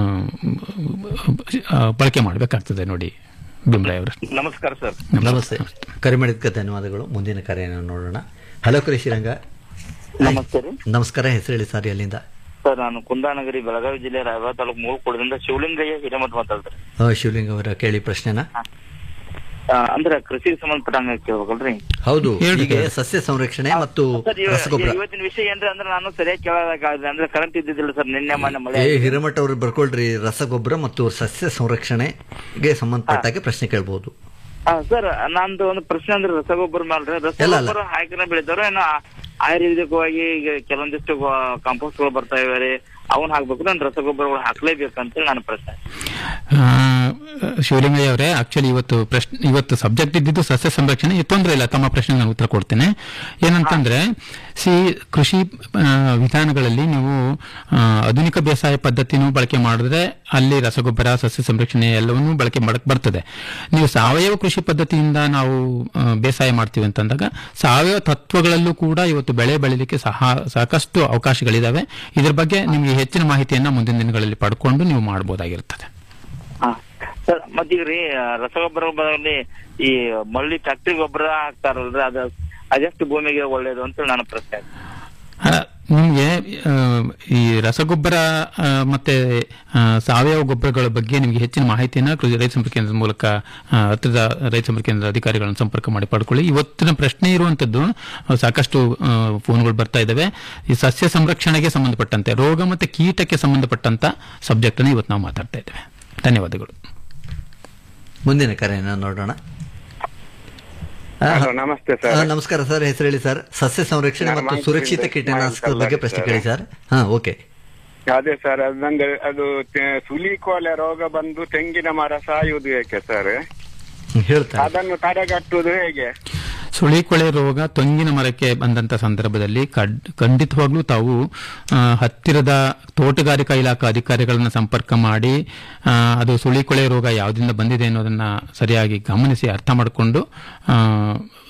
Speaker 6: ಆ, ಬಳಕೆ ಮಾಡಬೇಕಾಗ್ತದೆ ನೋಡಿ ಬಿಮ್ರಾಯ್ ಅವರು
Speaker 8: ನಮಸ್ಕಾರ ಸರ್
Speaker 4: ನಮಸ್ತೆ ಕರೆ ಮಾಡಿದ್ದಕ್ಕೆ ಧನ್ಯವಾದಗಳು ಮುಂದಿನ ಕರೆಯನ್ನು ನೋಡೋಣ ಹಲೋ ಕೃಷಿ ರಂಗ
Speaker 8: ನಮಸ್ತೆ ರೀ
Speaker 4: ನಮಸ್ಕಾರ ಹೆಸರು ಹೇಳಿ ಸರ್ ಎಲ್ಲಿಂದ
Speaker 8: ಸರ್ ನಾನು ಕುಂದಾನಗರಿ ಬೆಳಗಾವಿ ಜಿಲ್ಲೆ ರಾಯಬಾಗ ತಾಲೂಕು ಮೂಳ್ಕೋಡದಿಂದ ಶಿವಲಿಂಗಯ್ಯ ಹಿರೇಮಠ ಮಾತಾಡ್ತಾರೆ
Speaker 4: ಆ, ಶಿವಲಿಂಗ ಅವರ ಕೇಳಿ ಪ್ರಶ್ನೆನ
Speaker 8: ಅಂದ್ರೆ ಕೃಷಿಗೆ ಸಂಬಂಧಪಟ್ಟಂಗ ಕೇಳ್ಬೇಕಲ್ರಿ
Speaker 4: ಹೌದು
Speaker 6: ಹೇಳ್ರಿ
Speaker 4: ಹೀಗೆ
Speaker 6: ಸರ್.
Speaker 4: ಸಸ್ಯ ಸಂರಕ್ಷಣೆ ಮತ್ತು
Speaker 8: ಸರ್ ಇವ-
Speaker 4: ರಸಗೊಬ್ಬರ
Speaker 8: ಇವತ್ತಿನ ವಿಷಯ ಏನ್ರಿ ಅಂದ್ರೆ ನಾನು ಸರಿಯಾಗಿ ಕೇಳೋದಾಗಲ್ಲ ಅಂದ್ರೆ ಕರೆಂಟ್ ಇದ್ದಿದ್ದಿಲ್ಲ ಸರ್ ನಿನ್ನೆ ಮೊನ್ನೆ ಮಳೆ
Speaker 4: ಏ ಹಿರೇಮಠ ಅವರು ಬರ್ಕೊಳ್ರಿ ರಸಗೊಬ್ಬರ ಮತ್ತು ಸಸ್ಯ ಸಂರಕ್ಷಣೆಗೆ ಸಂಬಂಧಪಟ್ಟಾಗೆ ಪ್ರಶ್ನೆ ಕೇಳಬಹುದು
Speaker 8: ಆ, ಸರ್ ನಂದು ಒಂದು ಪ್ರಶ್ನೆ ಅಂದ್ರೆ ರಸಗೊಬ್ಬರ ಮೇಲೆ
Speaker 4: ಇಲ್ಲ,
Speaker 8: ರಸಗೊಬ್ಬರ ಹಾಕಿನ ಬೆಳಿತಾರೋ ಏನೋ ಆ- ಆಯುರ್ವೇದಿಕವಾಗಿ ಈಗ ಕೆಲವೊಂದಿಷ್ಟು ಕಾಂಪೋಸ್ಟ್ ಗಳು ಬರ್ತಾ ಇವೆ ರೀ ಅವನ್ ಹಾಕ್ಬೇಕು ನಾನು ರಸಗೊಬ್ಬರಗಳು ಹಾಕ್ಲೇಬೇಕಂತೇಳಿ ನನ್ನ ಪ್ರಶ್ನೆ
Speaker 6: ಆ, ಶಿವಲಿಂಗಯ್ಯ ಅವರೇ ಆಕ್ಚುಲಿ ಇವತ್ತು ಪ್ರಶ್ನೆ ಇವತ್ತು ಸಬ್ಜೆಕ್ಟ್ ಇದ್ದಿದ್ದು ಸಸ್ಯ ಸಂರಕ್ಷಣೆ ಇದು ತೊಂದರೆ ಇಲ್ಲ ತಮ್ಮ ಪ್ರಶ್ನೆಗೆ ನಾನು ಉತ್ತರ ಕೊಡ್ತೇನೆ ಏನಂತಂದ್ರೆ ಸಿ ಕೃಷಿ ಆ, ವಿಧಾನಗಳಲ್ಲಿ ನೀವು ಆ, ಆಧುನಿಕ ಬೇಸಾಯ ಪದ್ಧತಿನೂ ಬಳಕೆ ಮಾಡಿದ್ರೆ ಅಲ್ಲಿ ರಸಗೊಬ್ಬರ ಸಸ್ಯ ಸಂರಕ್ಷಣೆ ಎಲ್ಲವನ್ನೂ ಬಳಕೆ ಮಾಡಕ್ ಬರ್ತದೆ ನೀವು ಸಾವಯವ ಕೃಷಿ ಪದ್ಧತಿಯಿಂದ ನಾವು ಆ, ಬೇಸಾಯ ಮಾಡ್ತೀವಿ ಅಂತಂದಾಗ ಸಾವಯವ ತತ್ವಗಳಲ್ಲೂ ಕೂಡ ಇವತ್ತು ಬೆಳೆ ಬೆಳಿಲಿಕ್ಕೆ ಸಹ ಸಾಕಷ್ಟು ಅವಕಾಶಗಳಿದಾವೆ ಇದ್ರ ಬಗ್ಗೆ ನಿಮಗೆ ಹೆಚ್ಚಿನ ಮಾಹಿತಿಯನ್ನ ಮುಂದಿನ ದಿನಗಳಲ್ಲಿ ಪಡ್ಕೊಂಡು ನೀವು ಮಾಡಬಹುದಾಗಿರ್ತದೆ
Speaker 8: ಹಾ ಸರ್ ಮತ್ತೀಗ ರೀ ರಸಗೊಬ್ಬರ ಬದಲಿ ಈ ಮಳ್ಳಿ ಫ್ಯಾಕ್ಟ್ರಿ ಗೊಬ್ಬರ ಹಾಕ್ತಾರಲ್ರಿ ಅದ ಅದೆಷ್ಟು ಭೂಮಿಗೆ ಒಳ್ಳೇದು ಅಂತ ನನ್ನ ಪ್ರಶ್ನೆ
Speaker 6: ಆ, ನಿಮ್ಗೆ ಆ, ಈ ರಸಗೊಬ್ಬರ ಆ, ಮತ್ತೆ ಆ, ಸಾವಯವ ಗೊಬ್ಬರಗಳ ಬಗ್ಗೆ ನಿಮಗೆ ಹೆಚ್ಚಿನ ಮಾಹಿತಿಯನ್ನ ಕೃಷಿ ರೈತ ಸಂಪರ್ಕ ಕೇಂದ್ರದ ಮೂಲಕ ಆ, ಹತ್ತಿರದ ರೈತ ಸಂಪರ್ಕ ಕೇಂದ್ರದ ಅಧಿಕಾರಿಗಳನ್ನು ಸಂಪರ್ಕ ಮಾಡಿ ಪಡ್ಕೊಳ್ಳಿ ಇವತ್ತಿನ ಪ್ರಶ್ನೆ ಇರುವಂತದ್ದು ಆ, ಸಾಕಷ್ಟು ಆ, ಫೋನ್ಗಳು ಬರ್ತಾ ಇದಾವೆ ಈ ಸಸ್ಯ ಸಂರಕ್ಷಣೆಗೆ ಸಂಬಂಧಪಟ್ಟಂತೆ ರೋಗ ಮತ್ತೆ ಕೀಟಕ್ಕೆ ಸಂಬಂಧಪಟ್ಟಂತ ಸಬ್ಜೆಕ್ಟ್ ಅನ್ನು ಇವತ್ತು ನಾವು ಮಾತಾಡ್ತಾ ಇದ್ದೇವೆ ಧನ್ಯವಾದಗಳು
Speaker 4: ಮುಂದಿನ ಕರೆಯನ್ನು ನೋಡೋಣ ಆ,
Speaker 9: ಹಲೋ, ನಮಸ್ತೆ ಸರ್.
Speaker 4: ಆ, ನಮಸ್ಕಾರ ಸರ್ ಹೆಸರು ಹೇಳಿ ಸರ್ ಸಸ್ಯ ಸಂರಕ್ಷಣೆ
Speaker 9: ನಾನು
Speaker 4: ಮತ್ತು
Speaker 9: ಮೈಸೂರಿಂದ
Speaker 4: ಸುರಕ್ಷಿತ
Speaker 9: ಇಸ್ಮಾಯಿಲ್
Speaker 4: ಕೀಟನಾಶಕದ ಬಗ್ಗೆ
Speaker 9: ಕಲ್ಲಾಡಿ
Speaker 4: ಪ್ರಶ್ನೆ
Speaker 9: ಸರ್.
Speaker 4: ಕೇಳಿ ಸರ್ ಹಾ ಓಕೆ
Speaker 9: ಅದೇ ಸರ್ ಅದು ನಂಗೆ ಅದು ತೆ- ಸುಲಿಕೋಲೆ ರೋಗ ಬಂದು ತೆಂಗಿನ ಮರ ಸಾಯುವುದು ಏಕೆ ಸರ್
Speaker 4: ಹೇಳ್ತಾರೆ
Speaker 9: ಅದನ್ನು ತಡೆಗಟ್ಟುವುದು ಹೇಗೆ
Speaker 6: ಸುಳಿಕೊಳೆ ರೋಗ ತೆಂಗಿನ ಮರಕ್ಕೆ ಬಂದಂತ ಸಂದರ್ಭದಲ್ಲಿ ಕಡ್- ಖಂಡಿತವಾಗ್ಲೂ ತಾವು ಆ, ಹತ್ತಿರದ ತೋಟಗಾರಿಕಾ ಇಲಾಖಾ ಅಧಿಕಾರಿಗಳನ್ನ ಸಂಪರ್ಕ ಮಾಡಿ ಆ, ಅದು ಸುಳಿಕೊಳೆ ರೋಗ ಯಾವುದರಿಂದ ಬಂದಿದೆ ಅನ್ನೋದನ್ನ ಸರಿಯಾಗಿ ಗಮನಿಸಿ ಅರ್ಥ ಮಾಡಿಕೊಂಡು ಆ,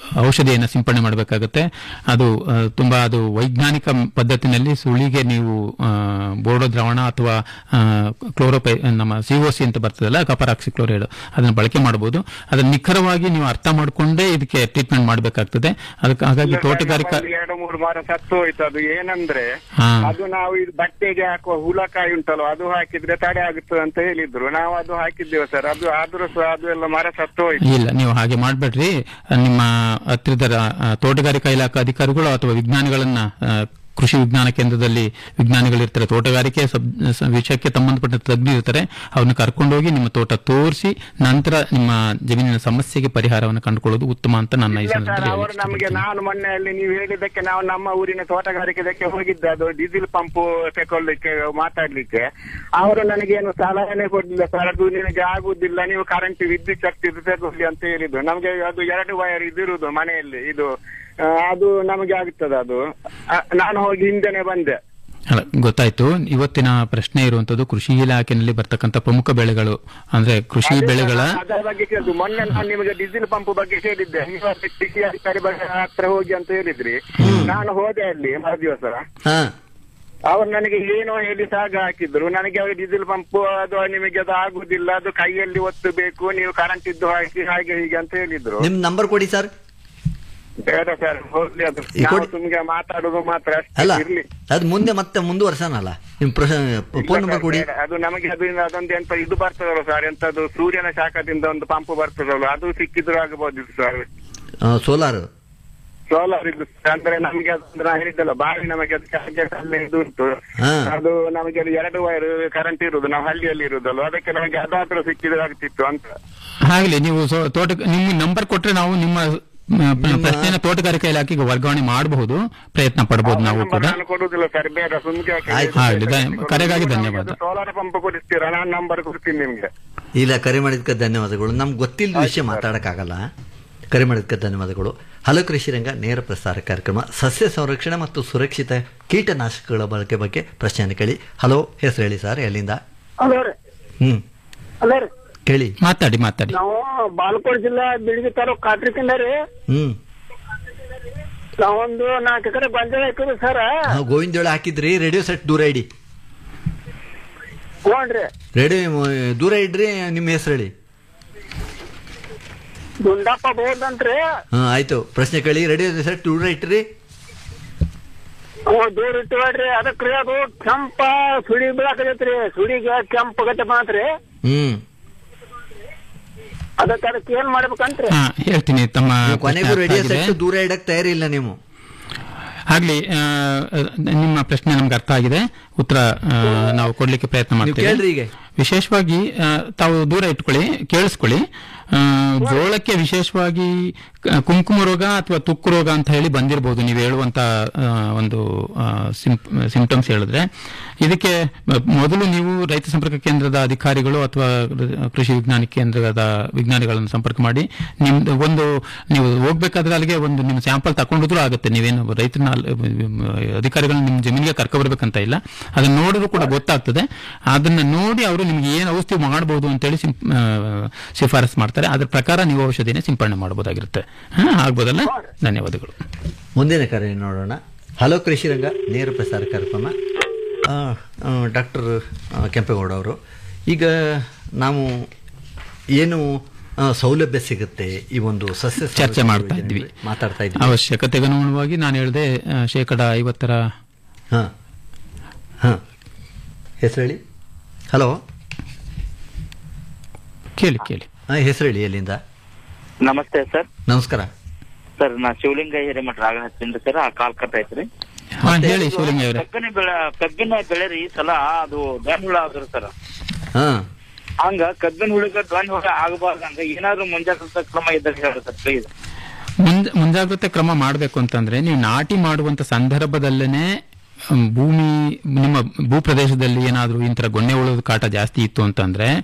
Speaker 6: ಔಷಧಿಯನ್ನು ಸಿಂಪಡಣೆ ಮಾಡಬೇಕಾಗುತ್ತೆ ಅದು ಆ, ತುಂಬಾ ಅದು ವೈಜ್ಞಾನಿಕ ಪದ್ಧತಿನಲ್ಲಿ ಸುಳಿಗೆ ನೀವು ಆ, ಬೋರ್ಡೋ ದ್ರಾವಣ ಅಥವಾ ಕ್ಲೋರೋಪೈ ನಮ್ಮ ಸಿಒಸಿ ಅಂತ ಬರ್ತದಲ್ಲ ಕಪರಾಕ್ಸಿ ಕ್ಲೋರೈಡ್ ಅದನ್ನು ಬಳಕೆ ಮಾಡಬಹುದು ಅದನ್ನ ನಿಖರವಾಗಿ ನೀವು ಅರ್ಥ ಮಾಡಿಕೊಂಡೇ ಇದಕ್ಕೆ ಟ್ರೀಟ್ಮೆಂಟ್ ಮಾಡಬೇಕಾಗ್ತದೆ ಅದಕ್ಕೆ ಹಾಗಾಗಿ ತೋಟಗಾರಿಕಾ
Speaker 9: ಒಂದು ಎರಡು ಮೂರು ವಾರ ಸತ್ತು ಹೋಯ್ತು ಅದು ಏನಂದ್ರೆ
Speaker 6: ಹಾ.
Speaker 9: ಅದು ನಾವು ಇದು ಬಟ್ಟೆಗೆ ಹಾಕುವ ಹುಲಕಾಯಿ ಉಂಟಲ್ಲ ಅದು ಹಾಕಿದ್ರೆ ತಡೆ ಆಗುತ್ತದೆ ಅಂತ ಹೇಳಿದ್ರು ನಾವು ಅದು ಹಾಕಿದ್ದೇವೆ ಸರ್ ಅದು ಆದ್ರೂ ಸಹ ಅದು ಎಲ್ಲ ಮರ ಸತ್ತು ಹೋಯ್ತು
Speaker 6: ಇಲ್ಲ ನೀವು ಹಾಗೆ ಮಾಡಬೇಡ್ರಿ ನಿಮ್ಮ ಹತ್ತಿರದ ಆ, ತೋಟಗಾರಿಕಾ ಇಲಾಖಾ ಅಧಿಕಾರಿಗಳು ಅಥವಾ ವಿಜ್ಞಾನಿಗಳನ್ನ ಆ, ಕೃಷಿ ವಿಜ್ಞಾನ ಕೇಂದ್ರದಲ್ಲಿ ವಿಜ್ಞಾನಿಗಳಿರ್ತಾರೆ ತೋಟಗಾರಿಕೆ ಸಬ್ ಸ- ವಿಷಯಕ್ಕೆ ಸಂಬಂಧಪಟ್ಟ ತಜ್ಞರು ಇರ್ತಾರೆ ಅವ್ರನ್ನ ಕರ್ಕೊಂಡೋಗಿ ನಿಮ್ಮ ತೋಟ ತೋರಿಸಿ ನಂತರ ನಿಮ್ಮ ಜಮೀನಿನ ಸಮಸ್ಯೆಗೆ ಪರಿಹಾರವನ್ನು ಕಂಡುಕೊಳ್ಳೋದು ಉತ್ತಮ ಅಂತ ನನ್ನ ಈ
Speaker 9: ಇಲ್ಲ ಸರ್
Speaker 6: ಸಂದರ್ಭದಲ್ಲಿ
Speaker 9: ಅವರು
Speaker 6: ಹೇಳಲಿಕ್ಕೆ
Speaker 9: ನಮಗೆ ನಾನು ಮೊನ್ನೆ ಅಲ್ಲಿ ನೀವು ಹೇಳಿದ್ದಕ್ಕೆ ನಾವು ನಮ್ಮ ಊರಿನ ತೋಟಗಾರಿಕೆದಕ್ಕೆ ಹೋಗಿದ್ದೆ ಅದು ಡೀಸೆಲ್ ಪಂಪ್ ತಗೊಳ್ಳಿಕ್ಕೆ ಮಾತಾಡ್ಲಿಕ್ಕೆ ಅವರು ನನಗೇನು ಸಲಹೆನೆ ಕೊಡ್ಲಿಲ್ಲ ಸರ್ ಅದು ನಿನಗೆ ಆಗುದಿಲ್ಲ ನೀವು ಕರೆಂಟ್ ವಿದ್ಯುತ್ ಶಕ್ತಿ ತಗೊಳ್ಳಿ ಅಂತ ಹೇಳಿದ್ರು ನಮಗೆ ಅದು ಎರಡು ವೈರ್ ಇದಿರುವುದು ಮನೆಯಲ್ಲಿ ಇದು ಆ, ಅದು ನಮಗೆ ಆಗುತ್ತದೆ ಅದು ಆ, ನಾನು ಹೋಗಿ ಹಿಂದೆನೆ ಬಂದೆ
Speaker 6: ಅಲ್ಲ ಗೊತ್ತಾಯ್ತು ಇವತ್ತಿನ ಪ್ರಶ್ನೆ ಇರುವಂತದ್ದು ಕೃಷಿ ಇಲಾಖೆಯಲ್ಲಿ ಬರ್ತಕ್ಕಂಥ ಪ್ರಮುಖ ಬೆಳೆಗಳು ಅಂದ್ರೆ ಕೃಷಿ ಬೆಳೆಗಳ
Speaker 9: ಅದರ ಬಗ್ಗೆ ಕೇಳಿದ್ದು ಮೊನ್ನೆ ನಾನು ನಿಮಗೆ ಡೀಸೆಲ್ ಪಂಪ್ ಬಗ್ಗೆ ಹೇಳಿದ್ದೆ ನೀವು ಅಲ್ಲಿ ಕೃಷಿ ಅಧಿಕಾರಿ ಬಗ್ಗೆ ಹತ್ರ ಹೋಗಿ ಅಂತ ಹೇಳಿದ್ರಿ ನಾನು ಹೋದೆ ಅಲ್ಲಿ ಮರುದಿವಸ
Speaker 4: ಹಾ
Speaker 9: ಅವ್ರು ನನಗೆ ಏನೋ ಹೇಳಿ ಸಾಗ ಹಾಕಿದ್ರು ನನಗೆ ಅವ್ರು ಡೀಸೆಲ್ ಪಂಪ್ ಅದು ನಿಮಗೆ ಅದು ಆಗುದಿಲ್ಲ ಅದು ಕೈಯಲ್ಲಿ ಒತ್ತಬೇಕು ನೀವು ಕರೆಂಟ್ ಇದ್ದು ಹಾಕಿ ಹಾಗೆ ಹೀಗೆ ಅಂತ ಹೇಳಿದ್ರು
Speaker 4: ನಿಮ್ ನಂಬರ್ ಕೊಡಿ ಸರ್
Speaker 9: ಬೇಡ ಸರ್ ಹೋಗ್ಲಿ ಅದು
Speaker 4: ಈ
Speaker 9: ನಾವು
Speaker 4: ಕೊಡಿ.
Speaker 9: ಸುಮ್ಗೆ ಮಾತಾಡುದು ಮಾತ್ರ ಅಷ್ಟೇ
Speaker 4: ಅಲ್ಲ
Speaker 9: ಇರ್ಲಿ
Speaker 4: ಅದು ಮುಂದೆ ಮತ್ತೆ ಮುಂದುವರ್ಸನಲ್ಲ ನಿಮ್ ಫೋನ್ ನಂಬರ್ ಕೊಡಿ
Speaker 9: ಬೇಡ, ಅದು ನಮಗೆ ಅದು ಇನ್ನು ಅದೊಂದು ಎಂತ ಇದು ಬರ್ತದಲ್ಲ ಸರ್ ಎಂತದು ಸೂರ್ಯನ ಶಾಖದಿಂದ ಒಂದು ಪಂಪ್ ಬರ್ತದಲ್ಲ ಅದು ಸಿಕ್ಕಿದ್ರು ಆಗಬಹುದು ಸರ್
Speaker 4: ಸೋಲಾರ್
Speaker 9: ಸೋಲಾರ್ ಇದು ಅಂದ್ರೆ ನಮಗೆ ಅದು ನಾ ಹೇಳಿದ್ದಲ್ಲ ಬಾವಿ ನಮಗೆ ಅದಕ್ಕೆ ಹಾಗೆ ಅಲ್ಲೇ ಇದು ಉಂಟು
Speaker 4: ಹಾ.
Speaker 9: ಅದು ನಮಗೆ ಅಲ್ಲಿ ಎರಡು ವೈರ್ ಕರೆಂಟ್ ಇರುದು ನಾವು ಹಳ್ಳಿಯಲ್ಲಿ ಇರುದಲ್ಲ ಅದಕ್ಕೆ ನಮಗೆ ಅದಾದ್ರೂ ಸಿಕ್ಕಿದ್ರೆ ಆಗ್ತಿತ್ತು ಅಂತ
Speaker 6: ಆಗ್ಲಿ ನೀವು ಸೊ- ತೋಟ ನಿಮ್ಮ ನಂಬರ್ ಕೊಟ್ರೆ ನಾವು ನಿಮ್ಮ ಮ, ಪ್ರ- ಪ್ರಶ್ನೆನ ತೋಟಗಾರಿಕಾ ಇಲಾಖೆಗೆ ವರ್ಗಾವಣೆ ಮಾಡಬಹುದು ಪ್ರಯತ್ನ ಪಡಬಹುದು ನಾವು
Speaker 9: ನಂಬರ್
Speaker 6: ಕೂಡ
Speaker 9: ನಾನು ಕೊಡುದಿಲ್ಲ ಸರ್ ಬೇಡ ಸುಮ್ಗೆ
Speaker 4: ಆಯ್ತು.
Speaker 6: ಆಗ್ಲಿ, ಧನ್ಯ- ಕರೆಗಾಗಿ ಧನ್ಯವಾದ.
Speaker 9: ಸೋಲಾರ್ ಪಂಪ್ ಕೊಡಿಸ್ತೀರಾ ನಾನು ನಂಬರ್ ಕೊಡ್ತೀನಿ ನಿಮ್ಗೆ
Speaker 4: ಇಲ್ಲ ಕರೆ ಮಾಡಿದ್ಕೆ ಧನ್ಯವಾದಗಳು ನಮ್ಗೆ ಗೊತ್ತಿಲ್ಲದ ವಿಷಯ ಮಾತಾಡಕ್ಕಾಗಲ್ಲ ಕರೆ ಮಾಡಿದ್ಕೆ ಧನ್ಯವಾದಗಳು ಹಲೋ ಕೃಷಿ ರಂಗ ನೇರ ಪ್ರಸಾರ ಕಾರ್ಯಕ್ರಮ ಸಸ್ಯ ಸಂರಕ್ಷಣೆ ಮತ್ತು ಸುರಕ್ಷಿತ ಕೀಟನಾಶಕಗಳ ಬಳಕೆ ಬಗ್ಗೆ ಪ್ರಶ್ನೆಯನ್ನು ಕೇಳಿ ಹಲೋ ಹೆಸರು ಹೇಳಿ ಸರ್ ಎಲ್ಲಿಂದ
Speaker 7: ಅಲೋ ರೀ
Speaker 4: ಹ್ಮ್
Speaker 7: ಅಲೋ ರೀ
Speaker 4: ಕೇಳಿ
Speaker 6: ಮಾತಾಡಿ ಮಾತಾಡಿ
Speaker 7: ನಾವು ಬಾಲ್ಕೋಟ್ ಜಿಲ್ಲಾ ಬಿಳಿಗಿ ತಾಲೂಕ್ ಕಾಟ್ರಿಕಿಂದ ರೀ
Speaker 4: ಹ್ಮ್
Speaker 7: ನಾವೊಂದು ನಾಲ್ಕು ಎಕರೆ ಗೊಂಜಾಳ ಹಾಕಿದ್ವಿ ಸರ್
Speaker 4: ಹಾ, ಗೋವಿಂದೋಳ ಹಾಕಿದ್ರಿ ರೇಡಿಯೋ ಸೆಟ್ ದೂರ ಇಡಿ
Speaker 7: ಹ್ಞೂನ್ರಿ
Speaker 4: ರೇಡಿಯೋ ದೂರ ಇಡ್ರಿ ನಿಮ್ಮ ಹೆಸರು ಹೇಳಿ
Speaker 7: ಗುಂಡಪ್ಪ ಬೋದಂತ್ರಿ
Speaker 4: ಹಾ ಆಯ್ತು ಪ್ರಶ್ನೆ ಕೇಳಿ ರೇಡಿಯೋ ಸೆಟ್ ದೂರ ಇಟ್ರಿ
Speaker 7: ಅವ ದೂರ ಇಟ್ಟಿವ್ರಿ ಅದಕ್ರಿ ಅದು ಕೆಂಪ ಸುಳಿ ಬೀಳಾಕತೈತ್ರಿ ಸುಳಿಗೆ ಕೆಂಪ ಗತ್ತೆ ಬಂತ್ರಿ
Speaker 4: ಹ್ಮ್
Speaker 7: ಅದಕ್ಕೆ ಅದಕ್ಕೆ ಏನ್ ಮಾಡ್ಬೇಕಂತ್ರಿ
Speaker 6: ಹಾ ಹೇಳ್ತೀನಿ ತಮ್ಮ
Speaker 4: ನೀವು ಕೊನೆಗೂ
Speaker 6: ಪ್ರಶ್ನೆ
Speaker 4: ರೇಡಿಯೋ
Speaker 6: ಅರ್ಥ ಆಗಿದೆ.
Speaker 4: ಸೆಟ್ ದೂರ ಇಡಕ್ ತಯಾರಿಲ್ಲ ನೀವು
Speaker 6: ಆಗ್ಲಿ ಆ, ನಿಮ್ಮ ಪ್ರಶ್ನೆ ನಮ್ಗೆ ಅರ್ಥ ಆಗಿದೆ ಉತ್ತರ ಆ, ನಾವು ಕೊಡ್ಲಿಕ್ಕೆ ಪ್ರಯತ್ನ
Speaker 4: ನೀವು
Speaker 6: ಮಾಡ್ತೀವಿ
Speaker 4: ಕೇಳ್ರಿ ಈಗ
Speaker 6: ವಿಶೇಷವಾಗಿ ಆ, ತಾವು ದೂರ ಇಟ್ಕೊಳ್ಳಿ ಕೇಳಿಸ್ಕೊಳ್ಳಿ ಆ, ಜೋಳಕ್ಕೆ ವಿಶೇಷವಾಗಿ ಕ- ಕುಂಕುಮ ರೋಗ ಅಥವಾ ತುಕ್ಕು ರೋಗ ಅಂತ ಹೇಳಿ ಬಂದಿರಬಹುದು ನೀವು ಹೇಳುವಂತ ಆ, ಒಂದು ಸಿಂಪ್ಟಮ್ಸ್ ಹೇಳಿದ್ರೆ ಇದಕ್ಕೆ ಮ- ಮೊದಲು ನೀವು ರೈತ ಸಂಪರ್ಕ ಕೇಂದ್ರದ ಅಧಿಕಾರಿಗಳು ಅಥವಾ ಕೃಷಿ ವಿಜ್ಞಾನ ಕೇಂದ್ರದ ವಿಜ್ಞಾನಿಗಳನ್ನು ಸಂಪರ್ಕ ಮಾಡಿ ನಿಮ್ದು ಒಂದು ನೀವು ಹೋಗ್ಬೇಕಾದ್ರೆ ಅಲ್ಲಿಗೆ ಒಂದು ನಿಮ್ಮ ಸ್ಯಾಂಪಲ್ ತಗೊಂಡಿದ್ರು ಆಗುತ್ತೆ ನೀವೇನು ರೈತನ ಅಲ್- ಅಧಿಕಾರಿಗಳನ್ನ ನಿಮ್ಮ ಜಮೀನಿಗೆ ಕರ್ಕೊಬರ್ಬೇಕಂತ ಇಲ್ಲ ಅದನ್ನ ನೋಡಿದ್ರು ಕೂಡ ಗೊತ್ತಾಗ್ತದೆ ಅದನ್ನ ನೋಡಿ ಅವರು ನಿಮ್ಗೆ ಏನು ಔಷಧಿ ಮಾಡಬಹುದು ಅಂತೇಳಿ ಸಿಂ- ಆ, ಶಿಫಾರಸ್ ಮಾಡ್ತಾರೆ ಅದ್ರ ಪ್ರಕಾರ ನೀವು ಔಷಧಿನೇ ಸಿಂಪಡಣೆ ಮಾಡಬಹುದಾಗಿರುತ್ತೆ ಹಾ ಆಗ್ಬೋದಲ್ಲ ಧನ್ಯವಾದಗಳು
Speaker 4: ಮುಂದಿನ ಕರೆ ನೋಡೋಣ ಹಲೋ ಕೃಷಿ ರಂಗ ನೇರ ಪ್ರಸಾರ ಕಾರ್ಯಕ್ರಮ ಡಾಕ್ಟರ್ ಕೆಂಪೇಗೌಡ ಅವರು ಈಗ ನಾವು ಏನು ಆ, ಸೌಲಭ್ಯ ಸಿಗುತ್ತೆ ಈ ಒಂದು ಸಸ್ಯ
Speaker 6: ಚರ್ಚೆ
Speaker 4: ಸಂರಕ್ಷಣೆ
Speaker 6: ಮಾಡ್ತಾ
Speaker 4: ಯೋಜನೆಯಲ್ಲಿ
Speaker 6: ಇದ್ವಿ
Speaker 4: ಮಾತಾಡ್ತಾ ಇದ್ವಿ
Speaker 6: ಅವಶ್ಯಕತೆಗೆ ಅನುಗುಣವಾಗಿ ನಾನು ಹೇಳಿದೆ ಆ, ಶೇಕಡ ಐವತ್ತರ
Speaker 4: ಹಾ ಹಾ ಹೆಸರು ಹೇಳಿ ಹಲೋ
Speaker 6: ಕೇಳಿ ಕೇಳಿ
Speaker 4: ಹಾ ಹೆಸರು ಹೇಳಿ ಎಲ್ಲಿಂದ
Speaker 8: ನಮಸ್ತೆ ಸರ್
Speaker 4: ನಮಸ್ಕಾರ
Speaker 8: ಸರ್ ನಾ ಶಿವಲಿಂಗ ಹಿರೇಮಠ ರಾಗ ಹಚ್ಚಿನ್ರಿ ಸರ್ ಆ ಕಾಲ್ ಕಟ್ ಐತ್ರಿ
Speaker 6: ಹಾ ಹೇಳಿ ಶಿವಲಿಂಗ ಅವರೇ
Speaker 8: ಕಬ್ಬಿನ ಬೆಳೆ ಕಬ್ಬಿನ ಬೆಳೆ ರೀ ಈ ಸಲ ಅದು ದ್ವನ್ ಹುಳ ಆದ್ರಿ ಸರ್
Speaker 4: ಹಾ
Speaker 8: ಹಂಗ ಕಬ್ಬಿನ ಹುಳಗ ದ್ವನ್ ಹುಳ ಆಗಬಾರ್ದಂಗ ಏನಾದ್ರು ಮುಂಜಾಗ್ರತಾ ಕ್ರಮ ಇದ್ದಾಗ ಹೇಳ್ರಿ ಸರ್ ಪ್ಲೀಸ್
Speaker 6: ಮುಂಜ ಮುಂಜಾಗ್ರತೆ ಕ್ರಮ ಮಾಡಬೇಕು ಅಂತಂದ್ರೆ ನೀವು ನಾಟಿ ಮಾಡುವಂತ ಸಂದರ್ಭದಲ್ಲೇನೆ ಹ್ಮ್, ಭೂಮಿ ನಿಮ್ಮ ಭೂ ಪ್ರದೇಶದಲ್ಲಿ ಏನಾದರೂ ಇಂತರ ಗೊಣ್ಣೆ ಉಳೋದು ಕಾಟ ಜಾಸ್ತಿ ಇತ್ತು ಅಂತಂದ್ರೆ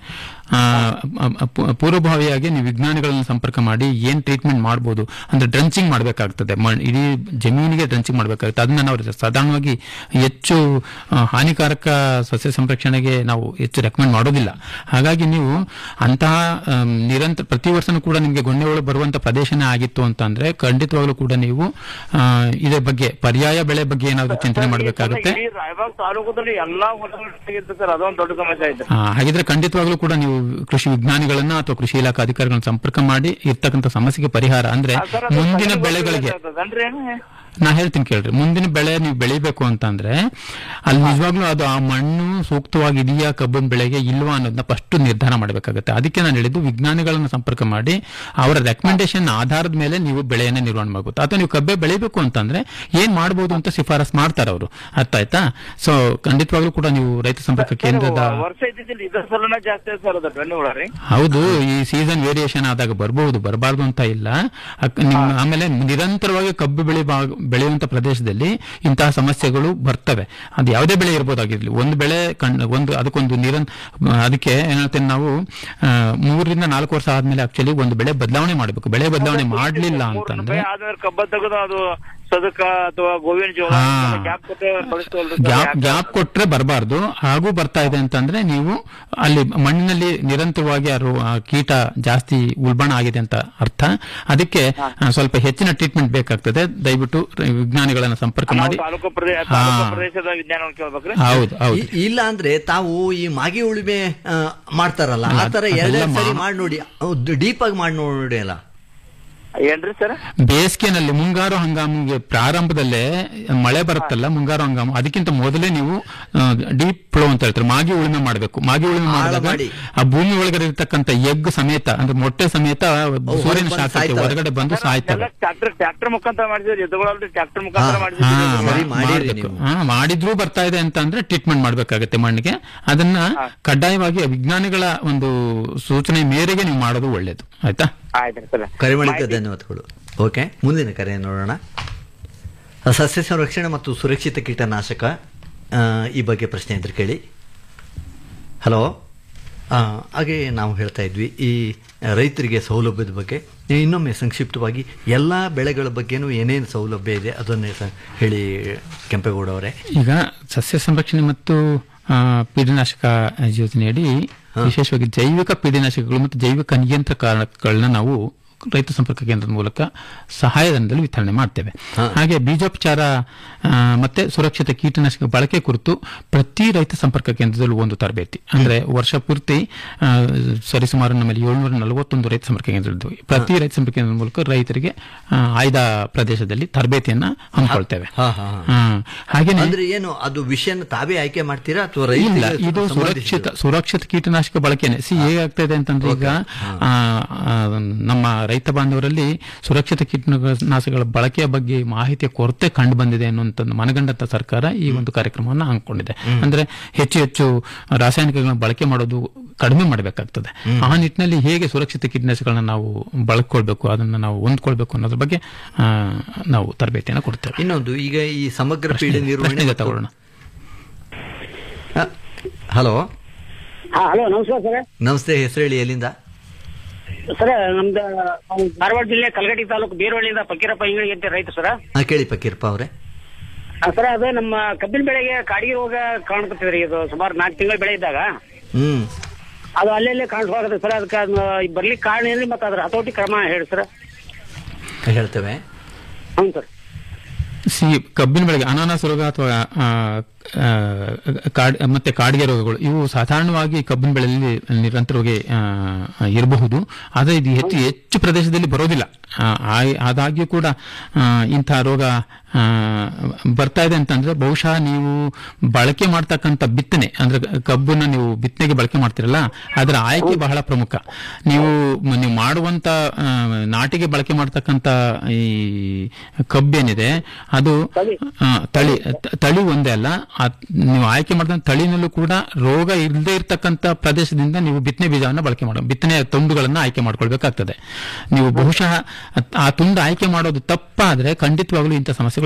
Speaker 6: ಆ, ಆ, ಪೂ- ಪೂರ್ವಭಾವಿಯಾಗಿ ನೀವು ವಿಜ್ಞಾನಿಗಳನ್ನ ಸಂಪರ್ಕ ಮಾಡಿ ಏನ್ ಟ್ರೀಟ್ಮೆಂಟ್ ಮಾಡ್ಬೋದು ಅಂದ್ರೆ ಡ್ರಂಚಿಂಗ್ ಮಾಡಬೇಕಾಗ್ತದೆ ಇಡೀ ಜಮೀನಿಗೆ ಡ್ರಂಚಿಂಗ್ ಮಾಡಬೇಕಾಗುತ್ತೆ ಅದನ್ನ ನಾವು ಸಾಧಾರಣವಾಗಿ ಹೆಚ್ಚು ಆ, ಹಾನಿಕಾರಕ ಸಸ್ಯ ಸಂರಕ್ಷಣೆಗೆ ನಾವು ಹೆಚ್ಚು ರೆಕಮೆಂಡ್ ಮಾಡೋದಿಲ್ಲ ಹಾಗಾಗಿ ನೀವು ಅಂತಹ ಆಮ್, ನಿರಂತರ ಪ್ರತಿ ವರ್ಷನೂ ಕೂಡ ನಿಮಗೆ ಗೊಣ್ಣೆಗಳು ಬರುವಂತ ಪ್ರದೇಶನೇ ಆಗಿತ್ತು ಅಂತಂದ್ರೆ ಖಂಡಿತವಾಗ್ಲೂ ಕೂಡ ನೀವು ಆ, ಇದ್ರ ಬಗ್ಗೆ ಪರ್ಯಾಯ ಬೆಳೆ ಬಗ್ಗೆ ಏನಾದ್ರು ಚಿಂತನೆ ಮಾಡಬೇಕಾಗುತ್ತೆ
Speaker 8: ಇಡೀ ರಾಯಬಾಗ್ ತಾಲೂಕದಲ್ಲಿ ಎಲ್ಲಾ ಹೊಲಗಳಿತ್ತು ಸರ್ ಅದೊಂದು ದೊಡ್ಡ ಸಮಸ್ಯೆ ಇದೆ
Speaker 6: ಆ, ಹಾಗಿದ್ರೆ ಖಂಡಿತವಾಗ್ಲೂ ಕೂಡ ನೀವು ಕೃಷಿ ವಿಜ್ಞಾನಿಗಳನ್ನ ಅಥವಾ ಕೃಷಿ ಇಲಾಖಾ ಅಧಿಕಾರಿಗಳನ್ನ ಸಂಪರ್ಕ ಮಾಡಿ ಇರ್ತಕ್ಕಂಥ ಸಮಸ್ಯೆಗೆ ಪರಿಹಾರ ಅಂದ್ರೆ
Speaker 8: ಸರ್, ಅದು
Speaker 6: ಮುಂದಿನ
Speaker 8: ತಲೆಗೆ
Speaker 6: ಬೆಳೆಗಳಿಗೆ
Speaker 8: ಗೊತ್ತಿರ್ತದನ್ರಿ ಏನು?
Speaker 6: ನಾ ಹೇಳ್ತೀನಿ ಕೇಳ್ರಿ ಮುಂದಿನ ಬೆಳೆ ನೀವು ಬೆಳಿಬೇಕು ಅಂತಂದ್ರೆ ಅಲ್ಲಿ ನಿಜವಾಗ್ಲೂ ಅದು ಆ ಮಣ್ಣು ಸೂಕ್ತವಾಗಿ ಇದೆಯಾ ಕಬ್ಬಿನ ಬೆಳೆಗೆ ಇಲ್ವಾ ಅನ್ನೋದನ್ನ ಫಸ್ಟ್ ನಿರ್ಧಾರ ಮಾಡಬೇಕಾಗುತ್ತೆ ಅದಕ್ಕೆ ನಾನು ಹೇಳಿದ್ದು ವಿಜ್ಞಾನಿಗಳನ್ನ ಸಂಪರ್ಕ ಮಾಡಿ ಅವರ ರೆಕಮೆಂಡೇಶನ್ ಆಧಾರದ ಮೇಲೆ ನೀವು ಬೆಳೆಯನ್ನ ನಿರ್ವಹಣೆ ಮಾಡಬಹುದು ಅಥವಾ ನೀವು ಕಬ್ಬೆ ಬೆಳಿಬೇಕು ಅಂತಂದ್ರೆ ಏನ್ ಮಾಡಬಹುದು ಅಂತ ಶಿಫಾರಸ್ ಮಾಡ್ತಾರೆ ಅವರು ಅರ್ಥ ಆಯ್ತಾ ಸೊ ಖಂಡಿತವಾಗ್ಲೂ ಕೂಡ ನೀವು ರೈತ ಸಂಪರ್ಕ ಕೇಂದ್ರದ
Speaker 8: ವರ್ಷ ಇದ್ದಿದ್ದಿಲ್ಲ ಇದ್ರ ಸಲನ ಜಾಸ್ತಿ ಐತೆ ಸರ್ ಅದು ಬೆಣ್ಣೆ ಹುಳ ರೀ
Speaker 6: ಹೌದು ಈ ಸೀಸನ್ ವೇರಿಯೇಷನ್ ಆದಾಗ ಬರಬಹುದು ಬರಬಾರ್ದು ಅಂತ ಇಲ್ಲ ಅಕ್- ನಿಮ್ ಆಮೇಲೆ ನಿರಂತರವಾಗಿ ಕಬ್ಬು ಬೆಳೆ ಬೆಳೆಯುವಂತ ಪ್ರದೇಶದಲ್ಲಿ ಇಂತಹ ಸಮಸ್ಯೆಗಳು ಬರ್ತವೆ ಅದು ಯಾವುದೇ ಬೆಳೆ ಇರ್ಬೋದಾಗಿರ್ಲಿ ಒಂದು ಬೆಳೆ ಕಣ್ ಒಂದು ಅದಕ್ಕೊಂದು ನಿರಂ ಅದಕ್ಕೆ ಏನ್ ಹೇಳ್ತೇನೆ ನಾವು ಆ, ಮೂರರಿಂದ ನಾಲ್ಕು ವರ್ಷ ಆದ್ಮೇಲೆ ಆಕ್ಚುಲಿ ಒಂದು ಬೆಳೆ ಬದಲಾವಣೆ ಮಾಡಬೇಕು ಬೆಳೆ ಬದಲಾವಣೆ ಮಾಡ್ಲಿಲ್ಲ ಅಂತಂದ್ರೆ
Speaker 8: ಆದ್ಮೇಲೆ ಕಬ್ಬ ತೆಗೆದು ಅದು ಸದಕ ಅಥವಾ ಗೋವಿನ ಜೋಳ
Speaker 6: ಹಾ.
Speaker 8: ಗ್ಯಾಪ್ ಕೊಟ್ಟು ಬಳಸ್ತವಲ್ರಿ
Speaker 6: ಗ್ಯಾಪ್ ಗ್ಯಾಪ್ ಕೊಟ್ರೆ ಬರಬಾರ್ದು ಹಾಗೂ ಬರ್ತಾ ಇದೆ ಅಂತಂದ್ರೆ ನೀವು ಅಲ್ಲಿ ಮಣ್ಣಿನಲ್ಲಿ ನಿರಂತರವಾಗಿ ಆ ರೋ- ಆ ಕೀಟ ಜಾಸ್ತಿ ಉಲ್ಬಣ ಆಗಿದೆ ಅಂತ ಅರ್ಥ ಅದಕ್ಕೆ ಆ, ಸ್ವಲ್ಪ ಹೆಚ್ಚಿನ ಟ್ರೀಟ್ಮೆಂಟ್ ಬೇಕಾಗ್ತದೆ ದಯವಿಟ್ಟು ವಿಜ್ಞಾನಿಗಳನ್ನ ಸಂಪರ್ಕ ಮಾಡಿ
Speaker 8: ತಾಲೂಕು ಪ್ರದೇಶ
Speaker 6: ಹಾ.
Speaker 8: ತಾಲೂಕು ಪ್ರದೇಶದ ವಿಜ್ಞಾನ ಕೇಳ್ಬೇಕ್ರಿ
Speaker 6: ಹೌದು ಹೌದು
Speaker 4: ಇ- ಇಲ್ಲ ಅಂದ್ರೆ ತಾವು ಈ ಮಾಗಿ ಉಳುಮೆ ಆ, ಮಾಡ್ತಾರಲ್ಲ ಆ ತರ
Speaker 6: ಅದೆಲ್ಲ
Speaker 4: ಎರಡೆರಡು ಸರಿ
Speaker 6: ಮಾ-
Speaker 4: ಮಾಡಿ ನೋಡಿ ಡೀಪ್ ಆಗಿ ಮಾಡಿ ನೋಡಿ ಅಲ್ಲ
Speaker 8: ಏನ್ರಿ ಸರ್
Speaker 6: ಬೇಸಿಗೆನಲ್ಲಿ ಮುಂಗಾರು ಹಂಗಾಮಿಗೆ ಪ್ರಾರಂಭದಲ್ಲೇ ಮಳೆ ಬರುತ್ತಲ್ಲ ಮುಂಗಾರು ಹಂಗಾಮು ಅದಕ್ಕಿಂತ ಮೊದಲೇ ನೀವು ಡೀಪ್ ಫ್ಲೋ ಅಂತ ಹೇಳ್ತಾರೆ ಮಾಗಿ ಉಳುಮೆ ಮಾಡಬೇಕು ಮಾಗಿ ಉಳುಮೆ
Speaker 4: ಆಳ
Speaker 6: ಮಾಡಿದಾಗ
Speaker 4: ಮಾಡಿ.
Speaker 6: ಆ ಭೂಮಿ ಒಳಗಡೆ ಇರತಕ್ಕಂತ ಎಗ್ ಸಮೇತ ಅಂದ್ರೆ ಮೊಟ್ಟೆ ಸಮೇತ ಸೂರ್ಯನ
Speaker 4: ಹೊರಗೆ ಬಂದು
Speaker 6: ಶಾಖಕ್ಕೆ
Speaker 4: ಸಾಯ್ತವೆ.
Speaker 6: ಹೊರಗಡೆ ಬಂದು ಸಾಯ್ತವೆ
Speaker 8: ಟ್ರಾಕ್ಟರ್ ಟ್ರಾಕ್ಟರ್ ಮುಖಾಂತರ ಮಾಡಿಸಿದ್ರಿ ಎತ್ತುಗಳಲ್ರಿ ಟ್ರಾಕ್ಟರ್ ಮುಖಾಂತರ
Speaker 4: ಹಾ,
Speaker 6: ಹಾ,
Speaker 8: ಮಾಡಿಸಿದ್ರಿ
Speaker 4: ಸರಿ
Speaker 6: ಮಾ-
Speaker 4: ಮಾಡಿರಿ
Speaker 6: ಮಾಡ್ಬೇಕು.
Speaker 4: ನೀವು.
Speaker 6: ಹಾ, ಮಾಡಿದ್ರೂ ಬರ್ತಾ ಇದೆ ಅಂತ ಅಂದ್ರೆ ಟ್ರೀಟ್ಮೆಂಟ್ ಮಾಡ್ಬೇಕಾಗತ್ತೆ ಮಣ್ಣಿಗೆ ಅದನ್ನ ಕಡ್ಡಾಯವಾಗಿ ವಿಜ್ಞಾನಿಗಳ ಒಂದು ಸೂಚನೆ ಮೇರೆಗೆ ನೀವು ಮಾಡೋದು ಒಳ್ಳೇದು ಆಯ್ತಾ
Speaker 8: ಆಯ್ತ್ರಿ ಸರ್
Speaker 4: ಕರೆ ಮಾಡಿದ್ದೆ ಧನ್ಯವಾದಗಳು ಓಕೆ ಮುಂದಿನ ಕರೆ ನೋಡೋಣ ಸಸ್ಯ ಸಂರಕ್ಷಣೆ ಮತ್ತು ಸುರಕ್ಷಿತ ಕೀಟನಾಶಕ ಆ, ಈ ಬಗ್ಗೆ ಪ್ರಶ್ನೆ ಇದ್ರೆ ಕೇಳಿ ಹಲೋ ಆ, ಹಾಗೆ ನಾವು ಹೇಳ್ತಾ ಇದ್ವಿ ಈ ರೈತರಿಗೆ ಸೌಲಭ್ಯದ ಬಗ್ಗೆ ಇನ್ನೊಮ್ಮೆ ಸಂಕ್ಷಿಪ್ತವಾಗಿ ಎಲ್ಲ ಬೆಳೆಗಳ ಬಗ್ಗೆನೂ ಏನೇನು ಸೌಲಭ್ಯ ಇದೆ ಅದನ್ನೇ ಸ- ಹೇಳಿ ಕೆಂಪೇಗೌಡ ಅವರೇ
Speaker 6: ಈಗ ಸಸ್ಯ ಸಂರಕ್ಷಣೆ ಮತ್ತು ಆ, ಪೀಡನಾಶಕ ಯೋಜನೆಯಡಿ ವಿಶೇಷವಾಗಿ ಜೈವಿಕ ಪೀಡನಾಶಕಗಳು ಮತ್ತು ಜೈವಿಕ ನಿಯಂತ್ರಕಗಳನ್ನ ನಾವು ರೈತ ಸಂಪರ್ಕ ಕೇಂದ್ರದ ಮೂಲಕ ಸಹಾಯಧನದಲ್ಲಿ ವಿತರಣೆ ಮಾಡ್ತೇವೆ ಹಾಗೆ ಬೀಜೋಪಚಾರ ಆ, ಮತ್ತೆ ಸುರಕ್ಷಿತ ಕೀಟನಾಶಕ ಬಳಕೆ ಕುರಿತು ಪ್ರತಿ ರೈತ ಸಂಪರ್ಕ ಕೇಂದ್ರದಲ್ಲೂ ಒಂದು ತರಬೇತಿ ಅಂದ್ರೆ ವರ್ಷ ಪೂರ್ತಿ ಆ, ಸರಿಸುಮಾರು ನಮ್ಮಲ್ಲಿ ಏಳ್ನೂರ ನಲವತ್ತೊಂದು ರೈತ ಸಂಪರ್ಕ ಕೇಂದ್ರಗಳಿದ್ವು ಪ್ರತಿ ರೈತ ಸಂಪರ್ಕ ಕೇಂದ್ರದ ಮೂಲಕ ರೈತರಿಗೆ ಆ, ಆಯ್ದ ಪ್ರದೇಶದಲ್ಲಿ ತರಬೇತಿಯನ್ನ ಹಮ್ಮಿಕೊಳ್ತೇವೆ
Speaker 4: ಹಾ, ಹಾ, ಹಾ.
Speaker 6: ಹ್ಮ್. ಹಾಗೇನೆ
Speaker 4: ಅಂದ್ರೆ ಏನು ಅದು ವಿಷಯನ ತಾವೇ ಆಯ್ಕೆ ಮಾಡ್ತೀರಾ ಅಥವಾ
Speaker 6: ಇಲ್ಲ
Speaker 4: ರೈತರಿಗೆ
Speaker 6: ಇದು
Speaker 4: ಸಂಬಂಧಿಸಿದ-
Speaker 6: ಸುರಕ್ಷಿತ ಸುರಕ್ಷಿತ ಕೀಟನಾಶಕ ಬಳಕೆನೆ ಸಿ ಹೇಗಾಗ್ತಾ ಇದೆ ಅಂತಂದ್ರೆ ಈಗ ಆ, ಆ, ನಮ್ಮ ರೈತ ಬಾಂಧವರಲ್ಲಿ ಸುರಕ್ಷಿತ ಕೀಟನಾಶಕಗಳ ಬಳಕೆಯ ಬಗ್ಗೆ ಮಾಹಿತಿಯ ಕೊರತೆ ಕಂಡು ಬಂದಿದೆ ಅನ್ನುವಂತ ಮನಗಂಡಂತ ಸರ್ಕಾರ ಈ ಒಂದು ಕಾರ್ಯಕ್ರಮವನ್ನು ಹಮ್ಮಿಕೊಂಡಿದೆ ಅಂದ್ರೆ ಹೆಚ್ಚು ಹೆಚ್ಚು ರಾಸಾಯನಿಕಗಳನ್ನ ಬಳಕೆ ಮಾಡೋದು ಕಡಿಮೆ ಮಾಡಬೇಕಾಗ್ತದೆ ಆ ನಿಟ್ಟಿನಲ್ಲಿ ಹೇಗೆ ಸುರಕ್ಷಿತ ಕೀಟನಾಶಕಗಳನ್ನ ನಾವು ಬಳಕೊಳ್ಬೇಕು ಅದನ್ನ ನಾವು ಹೊಂದ್ಕೊಳ್ಬೇಕು ಅನ್ನೋದ್ರ ಬಗ್ಗೆ ಆ, ನಾವು ತರಬೇತಿಯನ್ನು ಕೊಡ್ತೇವೆ
Speaker 4: ಇನ್ನೊಂದು ಈಗ ಈ ಸಮಗ್ರ ಪೀಡೆ
Speaker 6: ಪ್ರಶ್ನೆ-
Speaker 4: ನಿರ್ವಹಣೆ
Speaker 6: ಪ್ರಶ್ನೆ ಇದೆ
Speaker 4: ಮತ್ತು-
Speaker 6: ತಗೊಳ್ಳೋಣ
Speaker 4: ಹ, ಹಲೋ
Speaker 10: ಹಾ ಹಲೋ ನಮಸ್ಕಾರ ಸರ್
Speaker 4: ನಮಸ್ತೆ ಹೆಸರು ಹೇಳಿ ಎಲ್ಲಿಂದ
Speaker 10: ಸರ್ ನಮ್ದು ನಾವು ಧಾರವಾಡ ಜಿಲ್ಲೆ ಕಲಗಟಿ ತಾಲೂಕು ಬೀರವಳ್ಳಿಯಿಂದ ಫಕೀರಪ್ಪ ಇಂಗಳಿ ಅಂತ ರೈತ ಸರ್
Speaker 4: ಹಾ ಕೇಳಿ ಪಕೀರಪ್ಪ ಅವರೇ
Speaker 10: ಸರ್ ಅದು ನಮ್ಮ ಕಬ್ಬಿನ ಬೆಳೆಗೆ ಕಾಡಿಗೆ ರೋಗ ಕಾಣ್ಕೊತಿದ್ರಿ ಇದು ಸುಮಾರು ನಾಲ್ಕು ತಿಂಗಳ ಬೆಳೆ ಇದ್ದಾಗ
Speaker 4: ಹ್ಮ್
Speaker 10: ಅದು ಅಲ್ಲಲ್ಲೇ ಕಾಣಿಸ್ಕೊಳಕತ್ತೆ ಸರ್ ಅದಕ್ಕೆ ಅದನ್ನ ಬರ್ಲಿಕ್ಕೆ ಕಾರಣ ಏನ್ರಿ ಮತ್ತೆ ಅದ್ರ ಹತೋಟಿ ಕ್ರಮ ಹೇಳಿ ಸರ್
Speaker 4: ಹೇಳ್ತೇವೆ
Speaker 10: ಹ್ಞೂ ಸರ್
Speaker 6: ಸಿ ಕಬ್ಬಿನ ಬೆಳೆಗೆ ಅನಾನಸ್ ರೋಗ ಅಥವಾ ಆ, ಆ, ಕಾಡ್- ಮತ್ತೆ ಕಾಡಿಗೆ ರೋಗಗಳು ಇವು ಸಾಧಾರಣವಾಗಿ ಕಬ್ಬಿನ ಬೆಳೆಯಲ್ಲಿ ನಿರಂತರವಾಗಿ ಆ, ಇರಬಹುದು ಆದರೆ ಇದು ಹೆಚ್ಚು ಹೆಚ್ಚು ಪ್ರದೇಶದಲ್ಲಿ ಬರೋದಿಲ್ಲ ಆ, ಆ- ಆದಾಗ್ಯೂ ಕೂಡ ಆ, ಇಂಥ ರೋಗ ಆ, ಬರ್ತಾ ಇದೆ ಅಂತಂದ್ರೆ ಬಹುಶಃ ನೀವು ಬಳಕೆ ಮಾಡ್ತಕ್ಕಂಥ ಬಿತ್ತನೆ ಅಂದ್ರೆ ಕಬ್ಬನ್ನ ನೀವು ಬಿತ್ತನೆಗೆ ಬಳಕೆ ಮಾಡ್ತಿರಲ್ಲ ಅದರ ಆಯ್ಕೆ ಬಹಳ ಪ್ರಮುಖ ನೀವು ಮ- ನೀವು ಮಾಡುವಂತ ಆ, ನಾಟಿಗೆ ಬಳಕೆ ಮಾಡ್ತಕ್ಕಂಥ ಈ ಕಬ್ಬೇನಿದೆ ಅದು ಆ, ತಳಿ ತ- ತಳಿ ಒಂದೇ ಅಲ್ಲ ಆ ನೀವು ಆಯ್ಕೆ ಮಾಡಿದ ತಳಿನಲ್ಲೂ ಕೂಡ ರೋಗ ಇಲ್ಲದೆ ಇರತಕ್ಕಂಥ ಪ್ರದೇಶದಿಂದ ನೀವು ಬಿತ್ತನೆ ಬೀಜವನ್ನು ಬಳಕೆ ಮಾಡ ಬಿತ್ತನೆಯ ತುಂಡುಗಳನ್ನು ಆಯ್ಕೆ ಮಾಡ್ಕೊಳ್ಬೇಕಾಗ್ತದೆ ನೀವು ಬಹುಶಃ ಆ ತುಂಡು ಆಯ್ಕೆ ಮಾಡೋದು ತಪ್ಪಾದ್ರೆ ಖಂಡಿತವಾಗ್ಲೂ ಇಂಥ ಸಮಸ್ಯೆಗಳು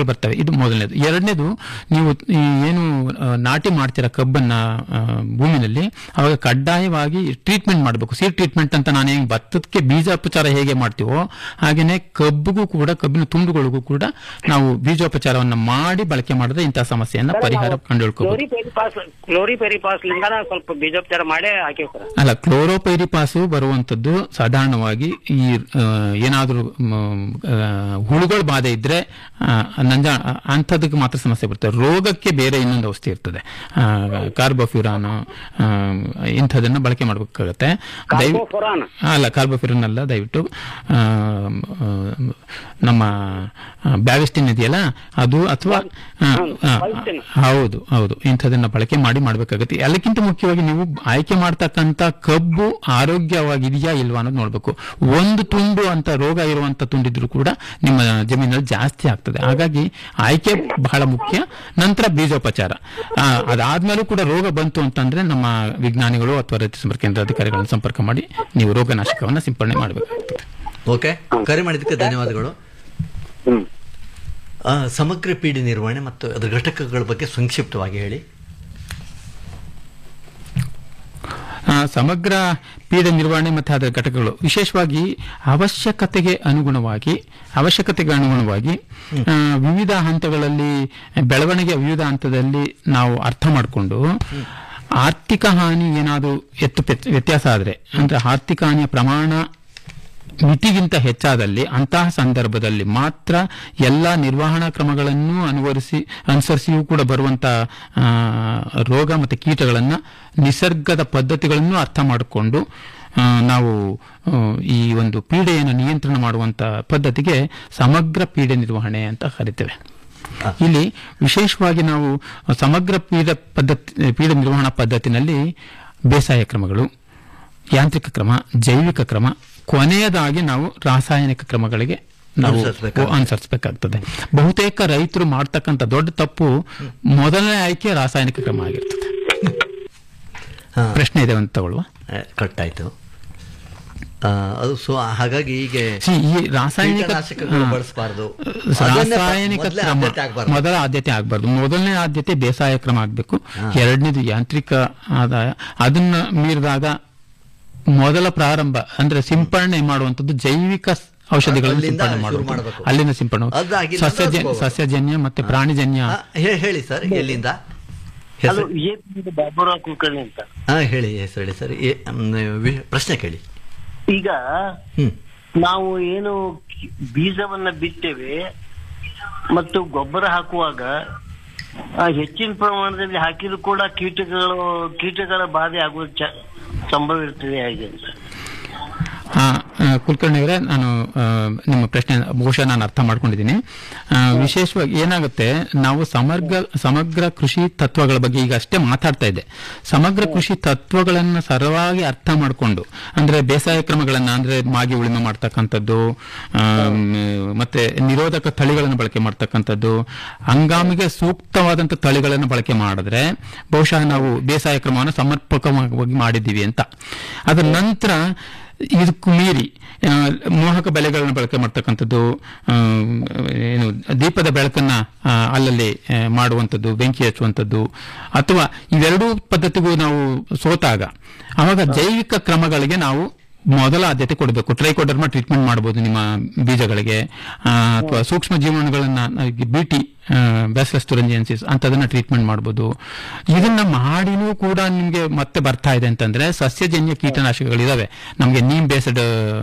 Speaker 6: ರೋಗಗಳು ಬರ್ತವೆ ಇದು ಮೊದಲನೇದು ಎರಡನೇದು ನೀವು ಈ ಏನು ಆ, ನಾಟಿ ಮಾಡ್ತೀರಾ ಕಬ್ಬನ್ನ ಆ, ಭೂಮಿನಲ್ಲಿ ಅವಾಗ ಕಡ್ಡಾಯವಾಗಿ ಟ್ರೀಟ್ಮೆಂಟ್ ಮಾಡಬೇಕು ಸೀಡ್ ಟ್ರೀಟ್ಮೆಂಟ್ ಅಂತ ನಾನು ಹೆಂಗ್ ಭತ್ತಕ್ಕೆ ಬೀಜೋಪಚಾರ ಹೇಗೆ ಮಾಡ್ತೀವೋ ಹಾಗೇನೆ ಕಬ್ಬಿಗೂ ಕೂಡ ಕಬ್ಬಿನ ತುಂಡುಗಳಿಗೂ ಕೂಡ ನಾವು ಬೀಜೋಪಚಾರವನ್ನ ಮಾಡಿ ಬಳಕೆ ಮಾಡಿದ್ರೆ ಇಂತಹ ಸಮಸ್ಯೆಯನ್ನ ಪರಿಹಾರ ಕಂಡುಹಿಡ್ಕೋಬಹುದು
Speaker 10: ಕ್ಲೋರಿಪೆರಿಪಾಸ್ ಕ್ಲೋರಿಪೆರಿಪಾಸ್ ಲಿಂದಾನ ಸ್ವಲ್ಪ ಬೀಜೋಪಚಾರ ಮಾಡೇ ಹಾಕಿವ್ ಸರ್
Speaker 6: ಅಲ್ಲ ಕ್ಲೋರೋಪೈರಿಪಾಸು ಬರುವಂತದ್ದು ಸಾಧಾರಣವಾಗಿ ಈ ಆ, ಏನಾದ್ರೂ ಮ್, ಆ, ಹುಳುಗಳ ಬಾಧೆ ಇದ್ರೆ ಆ, ನಂಜ ಅಂಥದಕ್ಕೆ ಮಾತ್ರ ಸಮಸ್ಯೆ ಬರ್ತದೆ ರೋಗಕ್ಕೆ ಬೇರೆ ಇನ್ನೊಂದು ಔಷಧಿ ಇರ್ತದೆ ಆ, ಕಾರ್ಬೋಫ್ಯೂರಾನ್ ಆ, ಇಂಥದನ್ನ ಬಳಕೆ ಮಾಡಬೇಕಾಗತ್ತೆ ದಯವಿ
Speaker 10: ಕಾರ್ಬೋಫುರಾನ್
Speaker 6: ಅಲ್ಲ ಕಾರ್ಬೋಫ್ಯೂರನ್ ಅಲ್ಲ ದಯವಿಟ್ಟು ಆ, ಆ, ನಮ್ಮ ಬ್ಯಾವಿಸ್ಟಿನ್ ಇದೆಯಲ್ಲ ಅದು ಅಥವಾ ಆ, ಆ, ಹೌದು ಹೌದು ಇಂಥದನ್ನ ಬಳಕೆ ಮಾಡಿ ಮಾಡಬೇಕಾಗುತ್ತೆ ಎಲ್ಲಕ್ಕಿಂತ ಮುಖ್ಯವಾಗಿ ನೀವು ಆಯ್ಕೆ ಮಾಡ್ತಕ್ಕಂಥ ಕಬ್ಬು ಆರೋಗ್ಯವಾಗಿದೆಯಾ ಇಲ್ವಾ ಅನ್ನೋದು ನೋಡ್ಬೇಕು ಒಂದು ತುಂಡು ಅಂತ ರೋಗ ಇರುವಂತ ತುಂಡಿದ್ರು ಕೂಡ ನಿಮ್ಮ ಜಮೀನಲ್ಲಿ ಜಾಸ್ತಿ ಆಗ್ತದೆ ಹಾಗಾಗಿ ಆಯ್ಕೆ ಬಹಳ ಮುಖ್ಯ ನಂತರ ಬೀಜೋಪಚಾರ ಆ, ಅದಾದ್ಮೇಲೂ ಕೂಡ ರೋಗ ಬಂತು ಅಂತಂದ್ರೆ ನಮ್ಮ ವಿಜ್ಞಾನಿಗಳು ಅಥವಾ ರೈತ ಸಂಪರ್ಕ ಕೇಂದ್ರ ಅಧಿಕಾರಿಗಳನ್ನು ಸಂಪರ್ಕ ಮಾಡಿ ನೀವು ರೋಗನಾಶಕವನ್ನ ಸಿಂಪಡಣೆ ಮಾಡಬೇಕಾಗ್ತದೆ
Speaker 4: ಓಕೆ ಕರೆ ಮಾಡಿದ್ದಕ್ಕೆ ಧನ್ಯವಾದಗಳು ಆ, ಸಮಗ್ರ ಪೀಡೆ ನಿರ್ವಹಣೆ ಮತ್ತು ಅದರ ಘಟಕಗಳ ಬಗ್ಗೆ ಸಂಕ್ಷಿಪ್ತವಾಗಿ ಹೇಳಿ
Speaker 6: ಆ, ಸಮಗ್ರ ಪೀಡೆ ನಿರ್ವಹಣೆ ಮತ್ತು ಅದರ ಘಟಕಗಳು ವಿಶೇಷವಾಗಿ ಅವಶ್ಯಕತೆಗೆ ಅನುಗುಣವಾಗಿ ಅವಶ್ಯಕತೆಗೆ ಅನುಗುಣವಾಗಿ ಆ, ವಿವಿಧ ಹಂತಗಳಲ್ಲಿ ಬೆಳವಣಿಗೆಯ ವಿವಿಧ ಹಂತದಲ್ಲಿ ನಾವು ಅರ್ಥ ಮಾಡಿಕೊಂಡು ಆರ್ಥಿಕ ಹಾನಿ ಏನಾದರೂ ಎತ್ತು ಪೆತ್- ವ್ಯತ್ಯಾಸ ಆದರೆ ಅಂದ್ರೆ ಆರ್ಥಿಕ ಹಾನಿಯ ಪ್ರಮಾಣ ಮಿತಿಗಿಂತ ಹೆಚ್ಚಾದಲ್ಲಿ ಅಂತಹ ಸಂದರ್ಭದಲ್ಲಿ ಮಾತ್ರ ಎಲ್ಲ ನಿರ್ವಹಣಾ ಕ್ರಮಗಳನ್ನು ಅನುವರಿಸಿ ಅನುಸರಿಸಿಯೂ ಕೂಡ ಬರುವಂತ ಆ, ರೋಗ ಮತ್ತು ಕೀಟಗಳನ್ನು ನಿಸರ್ಗದ ಪದ್ಧತಿಗಳನ್ನು ಅರ್ಥ ಮಾಡಿಕೊಂಡು ಆ, ನಾವು ಆ, ಈ ಒಂದು ಪೀಡೆಯನ್ನು ನಿಯಂತ್ರಣ ಮಾಡುವಂತ ಪದ್ಧತಿಗೆ ಸಮಗ್ರ ಪೀಡೆ ನಿರ್ವಹಣೆ ಅಂತ ಕರಿತೇವೆ ಇಲ್ಲಿ ವಿಶೇಷವಾಗಿ ನಾವು ಸಮಗ್ರ ಪೀಡ ಪದ್ಧತಿ ಪೀಡೆ ನಿರ್ವಹಣಾ ಪದ್ಧತಿನಲ್ಲಿ ಬೇಸಾಯ ಕ್ರಮಗಳು ಯಾಂತ್ರಿಕ ಕ್ರಮ ಜೈವಿಕ ಕ್ರಮ ಕೊನೆಯದಾಗಿ ನಾವು ರಾಸಾಯನಿಕ ಕ್ರಮಗಳಿಗೆ ನಾವು
Speaker 4: ಅನುಸರಿಸ್ಬೇಕಾಗ್ತದೆ.
Speaker 6: ಅನುಸರಿಸಬೇಕಾಗ್ತದೆ ಬಹುತೇಕ ರೈತರು ಮಾಡ್ತಕ್ಕಂಥ ದೊಡ್ಡ ತಪ್ಪು ಮೊದಲನೇ ಆಯ್ಕೆ ರಾಸಾಯನಿಕ ಕ್ರಮ ಆಗಿರ್ತದೆ ಪ್ರಶ್ನೆ ಇದೆ ಅಂತ ತಗೊಳ್ಳುವ
Speaker 4: ಕಟ್ ಆಯ್ತು ಆ, ಅದು ಸೊ ಹಾಗಾಗಿ ಈಗ
Speaker 6: See, ಈ ರಾಸಾಯನಿಕ
Speaker 4: ಕೀಟನಾಶಕಗಳು
Speaker 6: ಹಾ.
Speaker 4: ಬಳಸಬಾರ್ದು ಅದನ್ನೇ
Speaker 6: ರಾಸಾಯನಿಕ
Speaker 4: ಮೊದಲೇ
Speaker 6: ಕ್ರಮ
Speaker 4: ಆದ್ಯತೆ ಆಗ್ಬಾರ್ದು.
Speaker 6: ಮೊದಲ ಆದ್ಯತೆ ಆಗಬಾರ್ದು ಮೊದಲನೇ ಆದ್ಯತೆ ಬೇಸಾಯ ಕ್ರಮ ಆಗಬೇಕು ಎರಡನೇದು ಯಾಂತ್ರಿಕ ಆದಾಯ ಅದನ್ನ ಮೀರಿದಾಗ ಮೊದಲ ಪ್ರಾರಂಭ ಅಂದ್ರೆ ಸಿಂಪರಣೆ ಮಾಡುವಂತದ್ದು ಜೈವಿಕ ಸ್- ಔಷಧಿಗಳನ್ನು
Speaker 4: ಅಲ್ಲಿಂದ
Speaker 6: ಸಿಂಪರಣೆ
Speaker 4: ಶುರು
Speaker 6: ಮಾಡುವಂಥದ್ದು.
Speaker 4: ಮಾಡ್ಬೇಕು.
Speaker 6: ಅಲ್ಲಿಂದ ಸಿಂಪರಣೆ
Speaker 4: ಅದಾಗಿಲ್ಲ
Speaker 6: ಸಸ್ಯಜನ್ಯ
Speaker 4: ಅಂದ್ರೆ
Speaker 6: ಸಸ್ಯಜನ್ಯ ಮತ್ತೆ ಪ್ರಾಣಿಜನ್ಯ
Speaker 4: ಆ, ಹೇ- ಹೇಳಿ ಸರ್ ಎಲ್ಲಿಂದ
Speaker 10: ಅದು
Speaker 4: ಹೆಸರು
Speaker 10: ವಿಜಯಪುರದ ಬಾಬುರಾವ್ ಕುಲಕರ್ಣಿ ಅಂತ
Speaker 4: ಹಾ ಹೇಳಿ ಹೆಸರು ಹೇಳಿ ಸರ್ ಏ- ಮ್, ವಿ- ಪ್ರಶ್ನೆ ಕೇಳಿ
Speaker 10: ಈಗ
Speaker 4: ಹ್ಮ್
Speaker 10: ನಾವು ಏನು ಕಿ- ಬೀಜವನ್ನ ಬಿತ್ತೇವೆ ಮತ್ತು ಗೊಬ್ಬರ ಹಾಕುವಾಗ ಆ, ಹೆಚ್ಚಿನ ಪ್ರಮಾಣದಲ್ಲಿ ಹಾಕಿದ್ರು ಕೂಡ ಕೀಟಗಳು ಕೀಟಗಳ ಬಾಧೆ ಆಗುವ ಚ- ಸಂಭವ ಇರ್ತದೆ ಹೇಗೆ ಅಂತ
Speaker 6: ಆ, ಆ, ಕುಲಕರ್ಣಿ ಅವರೇ ನಾನು ಆ, ನಿಮ್ಮ ಪ್ರಶ್ನೆ ಬಹುಶಃ ನಾನು ಅರ್ಥ ಮಾಡ್ಕೊಂಡಿದ್ದೀನಿ ಆ, ವಿಶೇಷವಾಗಿ ಏನಾಗುತ್ತೆ ನಾವು ಸಮಗ್ರ ಸಮಗ್ರ ಕೃಷಿ ತತ್ವಗಳ ಬಗ್ಗೆ ಈಗ ಅಷ್ಟೇ ಮಾತಾಡ್ತಾ ಇದ್ದೆ ಸಮಗ್ರ ಕೃಷಿ ತತ್ವಗಳನ್ನ ಸರಳವಾಗಿ ಅರ್ಥ ಮಾಡಿಕೊಂಡು ಅಂದ್ರೆ ಬೇಸಾಯ ಕ್ರಮಗಳನ್ನ ಅಂದ್ರೆ ಮಾಗಿ ಉಳಿಮೆ ಮಾಡ್ತಕ್ಕಂಥದ್ದು ಆಮ್, ಮತ್ತೆ ನಿರೋಧಕ ತಳಿಗಳನ್ನು ಬಳಕೆ ಮಾಡ್ತಕ್ಕಂಥದ್ದು ಹಂಗಾಮಿಗೆ ಸೂಕ್ತವಾದಂಥ ತಳಿಗಳನ್ನು ಬಳಕೆ ಮಾಡಿದ್ರೆ ಬಹುಶಃ ನಾವು ಬೇಸಾಯ ಕ್ರಮವನ್ನು ಸಮರ್ಪಕವಾಗಿ ಮಾಡಿದ್ದೀವಿ ಅಂತ ಅದರ ನಂತರ ಇದಕ್ಕೂ ಮೀರಿ ಆ, ಮೋಹಕ ಬೆಳೆಗಳನ್ನು ಬಳಕೆ ಮಾಡ್ತಕ್ಕಂಥದ್ದು ಆ, ಏನು ದೀಪದ ಬೆಳಕನ್ನ ಆ, ಅಲ್ಲಲ್ಲಿ ಆ, ಮಾಡುವಂಥದ್ದು ಬೆಂಕಿ ಹಚ್ಚುವಂಥದ್ದು ಅಥವಾ ಇವೆರಡೂ ಪದ್ಧತಿಗೂ ನಾವು ಸೋತಾಗ ಅವಾಗ ಜೈವಿಕ ಕ್ರಮಗಳಿಗೆ ನಾವು ಮೊದಲ ಆದ್ಯತೆ ಕೊಡಬೇಕು ಟ್ರೈಕೋಡರ್ಮಾ ಟ್ರೀಟ್ಮೆಂಟ್ ಮಾಡಬಹುದು ನಿಮ್ಮ ಬೀಜಗಳಿಗೆ ಆ, ಅಥವಾ ಸೂಕ್ಷ್ಮ ಜೀವಾಣುಗಳನ್ನ ಬಿಟಿ ಬ್ಯಾಸ್ಲಸ್ ತುರಂಜಿಯನ್ಸಿಸ್ ಅಂತದನ್ನ ಟ್ರೀಟ್ಮೆಂಟ್ ಮಾಡಬಹುದು ಇದನ್ನ ಮಾಡಿನೂ ಕೂಡ ನಿಮ್ಗೆ ಮತ್ತೆ ಬರ್ತಾ ಇದೆ ಅಂತಂದ್ರೆ ಸಸ್ಯಜನ್ಯ ಕೀಟನಾಶಕಗಳಿದಾವೆ ನಮಗೆ ನೀಮ್ ಬೇಸ್ಡ್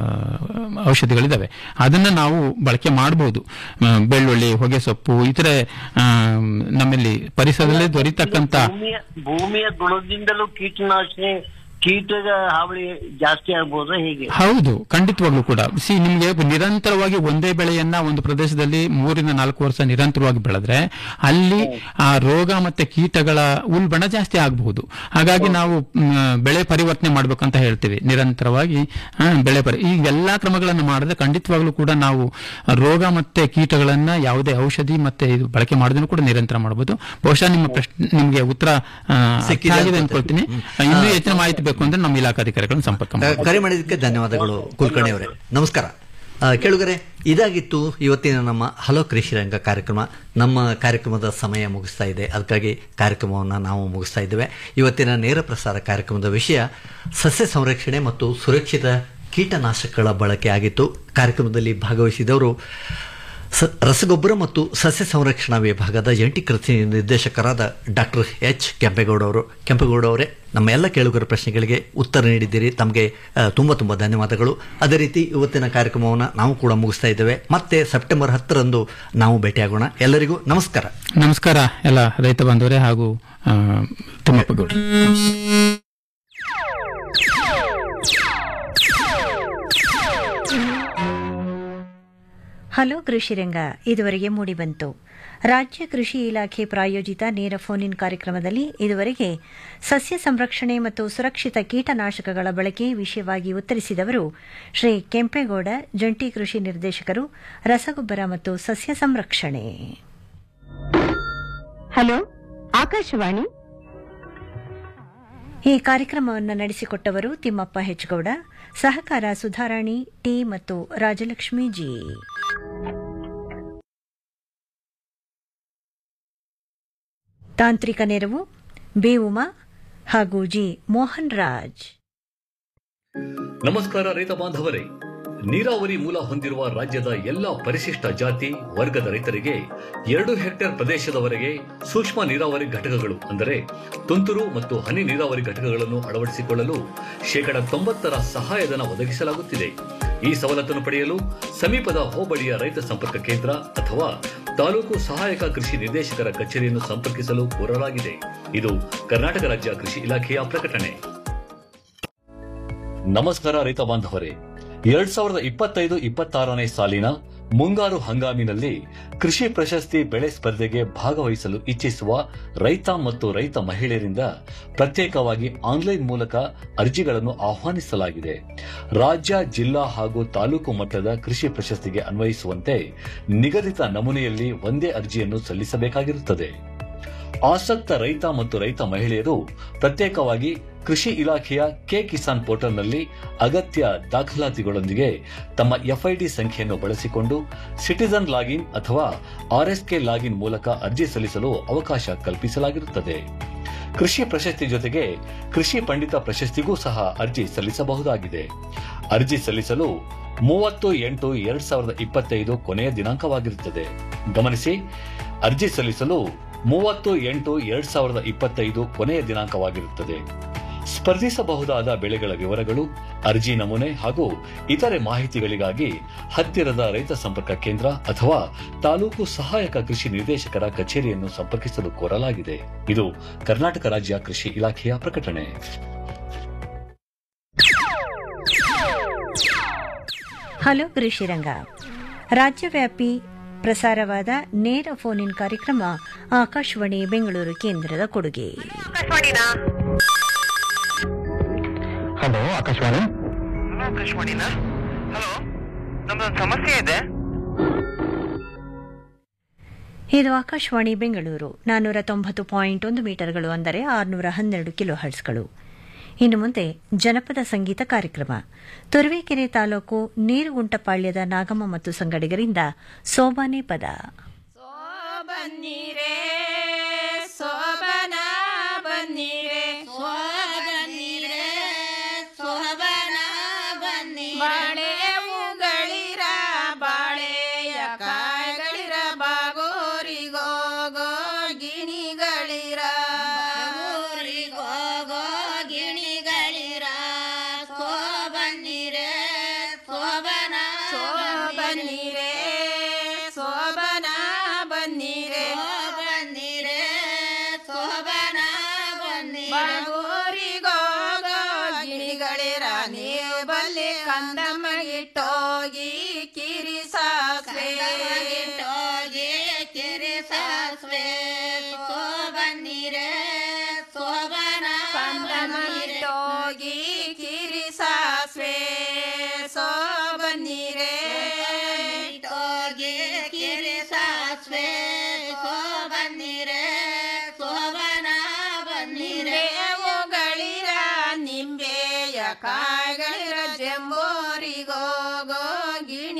Speaker 6: ಔಷಧಿಗಳಿದಾವೆ ಅದನ್ನ ನಾವು ಬಳಕೆ ಮಾಡಬಹುದು ಬೆಳ್ಳುಳ್ಳಿ ಹೊಗೆ ಸೊಪ್ಪು ಇತರೆ ಆ, ನಮ್ಮಲ್ಲಿ ಪರಿಸರದಲ್ಲಿ ದೊರೀತಕ್ಕಂತ
Speaker 10: ಭೂಮಿಯ ಭೂಮಿಯ ಗುಣದಿಂದಲೂ ಕೀಟನಾಶನೆ ಕೀಟದ ಹಾವಳಿ ಜಾಸ್ತಿ ಆಗ್ಬೋದಾ ಹೇಗೆ
Speaker 6: ಹೌದು ಖಂಡಿತವಾಗ್ಲೂ ಕೂಡ ಸಿ ನಿಮಗೆ ನಿರಂತರವಾಗಿ ಒಂದೇ ಬೆಳೆಯನ್ನ ಒಂದು ಪ್ರದೇಶದಲ್ಲಿ ಮೂರಿಂದ ನಾಲ್ಕು ವರ್ಷ ನಿರಂತರವಾಗಿ ಬೆಳೆದ್ರೆ ಅಲ್ಲಿ ಆ ರೋಗ ಮತ್ತೆ ಕೀಟಗಳ ಉಲ್ಬಣ ಜಾಸ್ತಿ ಆಗಬಹುದು ಹಾಗಾಗಿ ನಾವು ಮ್, ಬೆಳೆ ಪರಿವರ್ತನೆ ಮಾಡ್ಬೇಕಂತ ಹೇಳ್ತೀವಿ ನಿರಂತರವಾಗಿ ಆ, ಬೆಳೆ ಪರಿ ಈ ಎಲ್ಲಾ ಕ್ರಮಗಳನ್ನು ಮಾಡಿದ್ರೆ ಖಂಡಿತವಾಗ್ಲೂ ಕೂಡ ನಾವು ರೋಗ ಮತ್ತೆ ಕೀಟಗಳನ್ನ ಯಾವುದೇ ಔಷಧಿ ಮತ್ತೆ ಇದು ಬಳಕೆ ಮಾಡೋದನ್ನು ಕೂಡ ನಿರಂತರ ಮಾಡಬಹುದು ಬಹುಶಃ ನಿಮ್ಮ ಪ್ರಶ್ನೆ ನಿಮಗೆ ಉತ್ತರ ಆ, ಅರ್ಥ
Speaker 4: ಸಿಕ್ಕಿದೆ
Speaker 6: ಆಗಿದೆ
Speaker 4: ಅನ್ಕೊಳ್ತೀನಿ.
Speaker 6: ಅನ್ಕೊಳ್ತೀನಿ ಇನ್ನೂ ಹೆಚ್ಚಿನ ಮಾಹಿತಿ ಬೇಕು ಅಂದ್ರೆ ನಮ್ಮ ಇಲಾಖಾಧಿಕಾರಿಗಳನ್ನು ಸಂಪರ್ಕ ಮಾಡಿ
Speaker 4: ಕರೆ ಮಾಡಿದ್ದಕ್ಕೆ ಧನ್ಯವಾದಗಳು ಕುಲಕರ್ಣಿ ಅವರೇ ನಮಸ್ಕಾರ ಆ, ಕೇಳುಗರೆ ಇದಾಗಿತ್ತು ಇವತ್ತಿನ ನಮ್ಮ ಹಲೋ ಕೃಷಿ ರಂಗ ಕಾರ್ಯಕ್ರಮ ನಮ್ಮ ಕಾರ್ಯಕ್ರಮದ ಸಮಯ ಮುಗಿಸ್ತಾ ಇದೆ ಅದಕ್ಕಾಗಿ ಕಾರ್ಯಕ್ರಮವನ್ನು ನಾವು ಮುಗಿಸ್ತಾ ಇದ್ದೇವೆ ಇವತ್ತಿನ ನೇರ ಪ್ರಸಾರ ಕಾರ್ಯಕ್ರಮದ ವಿಷಯ ಸಸ್ಯ ಸಂರಕ್ಷಣೆ ಮತ್ತು ಸುರಕ್ಷಿತ ಕೀಟನಾಶಕಗಳ ಬಳಕೆ ಆಗಿತ್ತು ಕಾರ್ಯಕ್ರಮದಲ್ಲಿ ಭಾಗವಹಿಸಿದವರು ಸ ರಸಗೊಬ್ಬರ ಮತ್ತು ಸಸ್ಯ ಸಂರಕ್ಷಣಾ ವಿಭಾಗದ ಜಂಟಿ ಕೃಷಿ ನಿರ್ದೇಶಕರಾದ ಡಾಕ್ಟರ್ ಎಚ್ ಕೆಂಪೇಗೌಡ ಅವರು ಕೆಂಪೇಗೌಡ ಅವರೇ ನಮ್ಮ ಎಲ್ಲ ಕೇಳುಗರ ಪ್ರಶ್ನೆಗಳಿಗೆ ಉತ್ತರ ನೀಡಿದ್ದೀರಿ ತಮಗೆ ಆ, ತುಂಬ ತುಂಬ ಧನ್ಯವಾದಗಳು ಅದೇ ರೀತಿ ಇವತ್ತಿನ ಕಾರ್ಯಕ್ರಮವನ್ನು ನಾವು ಕೂಡ ಮುಗಿಸ್ತಾ ಇದ್ದೇವೆ ಮತ್ತೆ ಸೆಪ್ಟೆಂಬರ್ ಹತ್ತರಂದು ನಾವು ಭೇಟಿಯಾಗೋಣ ಎಲ್ಲರಿಗೂ ನಮಸ್ಕಾರ
Speaker 6: ನಮಸ್ಕಾರ ಎಲ್ಲ ರೈತ ಬಾಂಧವರೇ ಹಾಗೂ ಆ, ತಿಮ್ಮಪ್ಪ ಗೌಡ್ರು
Speaker 3: ಹಲೋ ಕೃಷಿರಂಗ ಇದುವರೆಗೆ ಮೂಡಿಬಂತು ರಾಜ್ಯ ಕೃಷಿ ಇಲಾಖೆ ಪ್ರಾಯೋಜಿತ ನೇರ ಫೋನ್ ಇನ್ ಕಾರ್ಯಕ್ರಮದಲ್ಲಿ ಇದುವರೆಗೆ ಸಸ್ಯ ಸಂರಕ್ಷಣೆ ಮತ್ತು ಸುರಕ್ಷಿತ ಕೀಟನಾಶಕಗಳ ಬಳಕೆ ವಿಷಯವಾಗಿ ಉತ್ತರಿಸಿದವರು ಶ್ರೀ ಕೆಂಪೇಗೌಡ ಜಂಟಿ ಕೃಷಿ ನಿರ್ದೇಶಕರು ರಸಗೊಬ್ಬರ ಮತ್ತು ಸಸ್ಯ ಸಂರಕ್ಷಣೆ
Speaker 11: ಹಲೋ ಆಕಾಶವಾಣಿ
Speaker 3: ಈ ಕಾರ್ಯಕ್ರಮವನ್ನು ನಡೆಸಿಕೊಟ್ಟವರು ತಿಮ್ಮಪ್ಪ ಹೆಚ್ಗೌಡ ಸಹಕಾರ ಸುಧಾರಾಣಿ ಟಿ ಮತ್ತು ರಾಜಲಕ್ಷ್ಮಿ ಜಿ ತಾಂತ್ರಿಕ ನೆರವು ಬಿ ಉಮಾ ಹಾಗೂ ಜಿ ಮೋಹನ್ ರಾಜ್
Speaker 5: ನಮಸ್ಕಾರ ರೈತ ಬಾಂಧವರೇ ನೀರಾವರಿ ಮೂಲ ಹೊಂದಿರುವ ರಾಜ್ಯದ ಎಲ್ಲ ಪರಿಶಿಷ್ಟ ಜಾತಿ ವರ್ಗದ ರೈತರಿಗೆ ಎರಡು ಹೆಕ್ಟೇರ್ ಪ್ರದೇಶದವರೆಗೆ ಸೂಕ್ಷ್ಮ ನೀರಾವರಿ ಘಟಕಗಳು ಅಂದರೆ ತುಂತುರು ಮತ್ತು ಹನಿ ನೀರಾವರಿ ಘಟಕಗಳನ್ನು ಅಳವಡಿಸಿಕೊಳ್ಳಲು ಶೇಕಡ ತೊಂಬತ್ತರ ಸಹಾಯಧನ ಒದಗಿಸಲಾಗುತ್ತಿದೆ ಈ ಸವಲತ್ತನ್ನು ಪಡೆಯಲು ಸಮೀಪದ ಹೋಬಳಿಯ ರೈತ ಸಂಪರ್ಕ ಕೇಂದ್ರ ಅಥವಾ ತಾಲೂಕು ಸಹಾಯಕ ಕೃಷಿ ನಿರ್ದೇಶಕರ ಕಚೇರಿಯನ್ನು ಸಂಪರ್ಕಿಸಲು ಕೋರಲಾಗಿದೆ ಇದು ಕರ್ನಾಟಕ ರಾಜ್ಯ ಕೃಷಿ ಇಲಾಖೆಯ ಪ್ರಕಟಣೆ ನಮಸ್ಕಾರ ರೈತ ಬಾಂಧವರೇ ಎರಡ್ ಸಾವಿರದ ಇಪ್ಪತ್ತೈದು ಇಪ್ಪತ್ತಾರನೇ ಸಾಲಿನ ಮುಂಗಾರು ಹಂಗಾಮಿನಲ್ಲಿ ಕೃಷಿ ಪ್ರಶಸ್ತಿ ಬೆಳೆ ಸ್ಪರ್ಧೆಗೆ ಭಾಗವಹಿಸಲು ಇಚ್ಛಿಸುವ ರೈತ ಮತ್ತು ರೈತ ಮಹಿಳೆಯರಿಂದ ಪ್ರತ್ಯೇಕವಾಗಿ ಆನ್ಲೈನ್ ಮೂಲಕ ಅರ್ಜಿಗಳನ್ನು ಆಹ್ವಾನಿಸಲಾಗಿದೆ ರಾಜ್ಯ ಜಿಲ್ಲಾ ಹಾಗೂ ತಾಲೂಕು ಮಟ್ಟದ ಕೃಷಿ ಪ್ರಶಸ್ತಿಗೆ ಅನ್ವಯಿಸುವಂತೆ ನಿಗದಿತ ನಮೂನೆಯಲ್ಲಿ ಒಂದೇ ಅರ್ಜಿಯನ್ನು ಸಲ್ಲಿಸಬೇಕಾಗಿರುತ್ತದೆ ಆಸಕ್ತ ರೈತ ಮತ್ತು ರೈತ ಮಹಿಳೆಯರು ಪ್ರತ್ಯೇಕವಾಗಿ ಕೃಷಿ ಇಲಾಖೆಯ ಕೆ ಕಿಸಾನ್ ಪೋರ್ಟಲ್ನಲ್ಲಿ ಅಗತ್ಯ ದಾಖಲಾತಿಗಳೊಂದಿಗೆ ತಮ್ಮ ಎಫ್ಐಡಿ ಸಂಖ್ಯೆಯನ್ನು ಬಳಸಿಕೊಂಡು ಸಿಟಿಜನ್ ಲಾಗಿನ್ ಅಥವಾ ಆರ್ಎಸ್ಕೆ ಲಾಗಿನ್ ಮೂಲಕ ಅರ್ಜಿ ಸಲ್ಲಿಸಲು ಅವಕಾಶ ಕಲ್ಪಿಸಲಾಗಿರುತ್ತದೆ ಕೃಷಿ ಪ್ರಶಸ್ತಿ ಜೊತೆಗೆ ಕೃಷಿ ಪಂಡಿತ ಪ್ರಶಸ್ತಿಗೂ ಸಹ ಅರ್ಜಿ ಸಲ್ಲಿಸಬಹುದಾಗಿದೆ ಅರ್ಜಿ ಸಲ್ಲಿಸಲು ಮೂವತ್ತು ಎಂಟು ಎರಡ್ ಸಾವಿರದ ಇಪ್ಪತ್ತೈದು ಕೊನೆಯ ದಿನಾಂಕವಾಗಿರುತ್ತದೆ ಗಮನಿಸಿ ಅರ್ಜಿ ಸಲ್ಲಿಸಲು ಮೂವತ್ತು ಎಂಟು ಎರಡ್ ಸಾವಿರದ ಇಪ್ಪತ್ತೈದು ಕೊನೆಯ ದಿನಾಂಕವಾಗಿರುತ್ತದೆ ಸ್ಪರ್ಧಿಸಬಹುದಾದ ಬೆಳೆಗಳ ವಿವರಗಳು ಅರ್ಜಿ ನಮೂನೆ ಹಾಗೂ ಇತರೆ ಮಾಹಿತಿಗಳಿಗಾಗಿ ಹತ್ತಿರದ ರೈತ ಸಂಪರ್ಕ ಕೇಂದ್ರ ಅಥವಾ ತಾಲೂಕು ಸಹಾಯಕ ಕೃಷಿ ನಿರ್ದೇಶಕರ ಕಚೇರಿಯನ್ನು ಸಂಪರ್ಕಿಸಲು ಕೋರಲಾಗಿದೆ ಇದು ಕರ್ನಾಟಕ ರಾಜ್ಯ ಕೃಷಿ ಇಲಾಖೆಯ ಪ್ರಕಟಣೆ
Speaker 3: ಹಲೋ ಕೃಷಿರಂಗ ರಾಜ್ಯವ್ಯಾಪಿ ಪ್ರಸಾರವಾದ ನೇರ ಫೋನ್ ಇನ್ ಕಾರ್ಯಕ್ರಮ ಆಕಾಶವಾಣಿ ಬೆಂಗಳೂರು ಕೇಂದ್ರದ ಕೊಡುಗೆ
Speaker 12: ಹಲೋ ಆಕಾಶವಾಣಿ
Speaker 13: ಆಕಾಶವಾಣಿನ ಹಲೋ ನಮ್ದೊಂದು ಸಮಸ್ಯೆ ಇದೆ
Speaker 3: ಇದು ಆಕಾಶವಾಣಿ ಬೆಂಗಳೂರು ನಾನ್ನೂರ ತೊಂಬತ್ತು ಪಾಯಿಂಟ್ ಒಂದು ಮೀಟರ್ಗಳು ಅಂದರೆ ಆರುನೂರ ಹನ್ನೆರಡು ಕಿಲೋ ಹರ್ಟ್ಸ್ಗಳು ಇನ್ನು ಮುಂದೆ ಜನಪದ ಸಂಗೀತ ಕಾರ್ಯಕ್ರಮ ತುರುವೇಕೆರೆ ತಾಲೂಕು ನೀರುಗುಂಟಪಾಳ್ಯದ ನಾಗಮ್ಮ ಮತ್ತು ಸಂಗಡಿಗರಿಂದ ಸೋಬಾನೆ ಪದ
Speaker 14: ಬನ್ನಿರೇ ಸೋಬನ ಬನ್ನಿರೇ ಬನ್ನಿರೇ ಸೋಬನ ಬನ್ನಿ ಬಾಳೆ ಹೂಗಳಿರ ಬಾಳೆಯ ಕಾಯಿಗಳಿರ ಬಾಗೋರಿಗೋಗೋ ಗಿಣಿಗಳಿರ ಬಾಗೋರಿಗೋಗೋ ಗಿಣಿಗಳಿರ ಸೋ ಬನ್ನಿರೇ ಸೋಬನ ಬನ್ನಿರೇ ಸೋಬನ ಬನ್ನಿರೇ ಬನ್ನಿರೇ ಸೋಬನ ಬನ್ನಿರೇ ಬಾಗೋರಿಗೋಗೋ ಗಿಣಿಗಳಿರ ನೀವು ಬಲ್ಲಿ ಕಂದಮ್ಮಗಿಟ್ಟೋಗಿ ಕಿರಿ ಸಾಸ್ವೆ ಗಿಟ್ಟೋಗಿ ಕಿರಿ ಸಾಸ್ವೆ ಸೋ ಬನ್ನಿರೇ ಸೋಬನ ಕಂದಮ್ಮಗಿಟ್ಟೋಗಿ ಕಿರಿ ಸಾಸ್ವೆ ಸೋ ಬನ್ನಿರೇ ಹೋಗಿ ಕಿರಿ ಸಾಸ್ವೆ ಸೋ ಬನ್ನಿರೇ ಸೋಬನ ಬನ್ನಿರೇ ಗಳಿರ ನಿಂಬೆಯ ಕಾಯಿಗಳಿರ ಜಂಬೋರಿಗೋಗೋ ಗಿಣಿ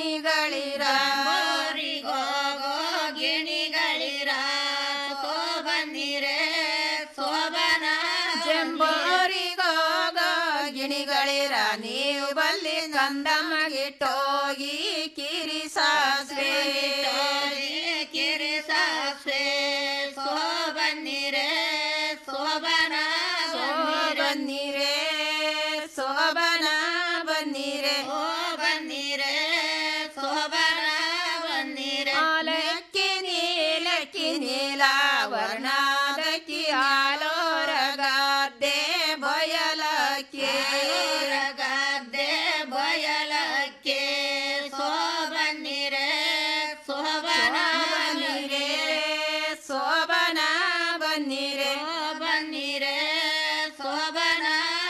Speaker 14: ಗಿಣಿಗಳಿರ ಬೋರಿಗೋಗೋ ಗಿಣಿಗಳಿರ ಸೋ ಬನ್ನಿರೆ ಶೋಭನ ಜಂಬೋರಿಗೋಗೋ ಗಿಣಿಗಳಿರ ನೀವು ಬಲ್ಲಿ ಕಂದಮ್ಮಗಿಟ್ಟೋಗಿ ಕಿರಿ ಸಾಸ್ವೆ ಕಿರಿ ಸಾಸ್ವೆ ಸೋ ಬನ್ನಿರೆ ಶೋಭನ ಬನ್ನಿರೆ ಶೋಭನ ಬನ್ನಿರೆ ಓ ಬನ್ನಿರೆ ಶೋಭನ ಬನ್ನಿರೆ ಆಲಕ್ಕಿ ನೀಲಕ್ಕಿ ನೀಲ ವರ್ಣಾದಕ್ಕಿ ಆಲೋರಗಾದ್ದೆ ಬಯಲಕ್ಕೆ ರಗಾದ್ದೆ ಬಯಲಕ್ಕೆ ಸೋ ಬನ್ನಿರೆ ಶೋಭನ ಬನ್ನಿರೆ ಶೋಭನ ಬನ್ನಿರೆ ಬನ್ನಿರೆ ಶೋಭನ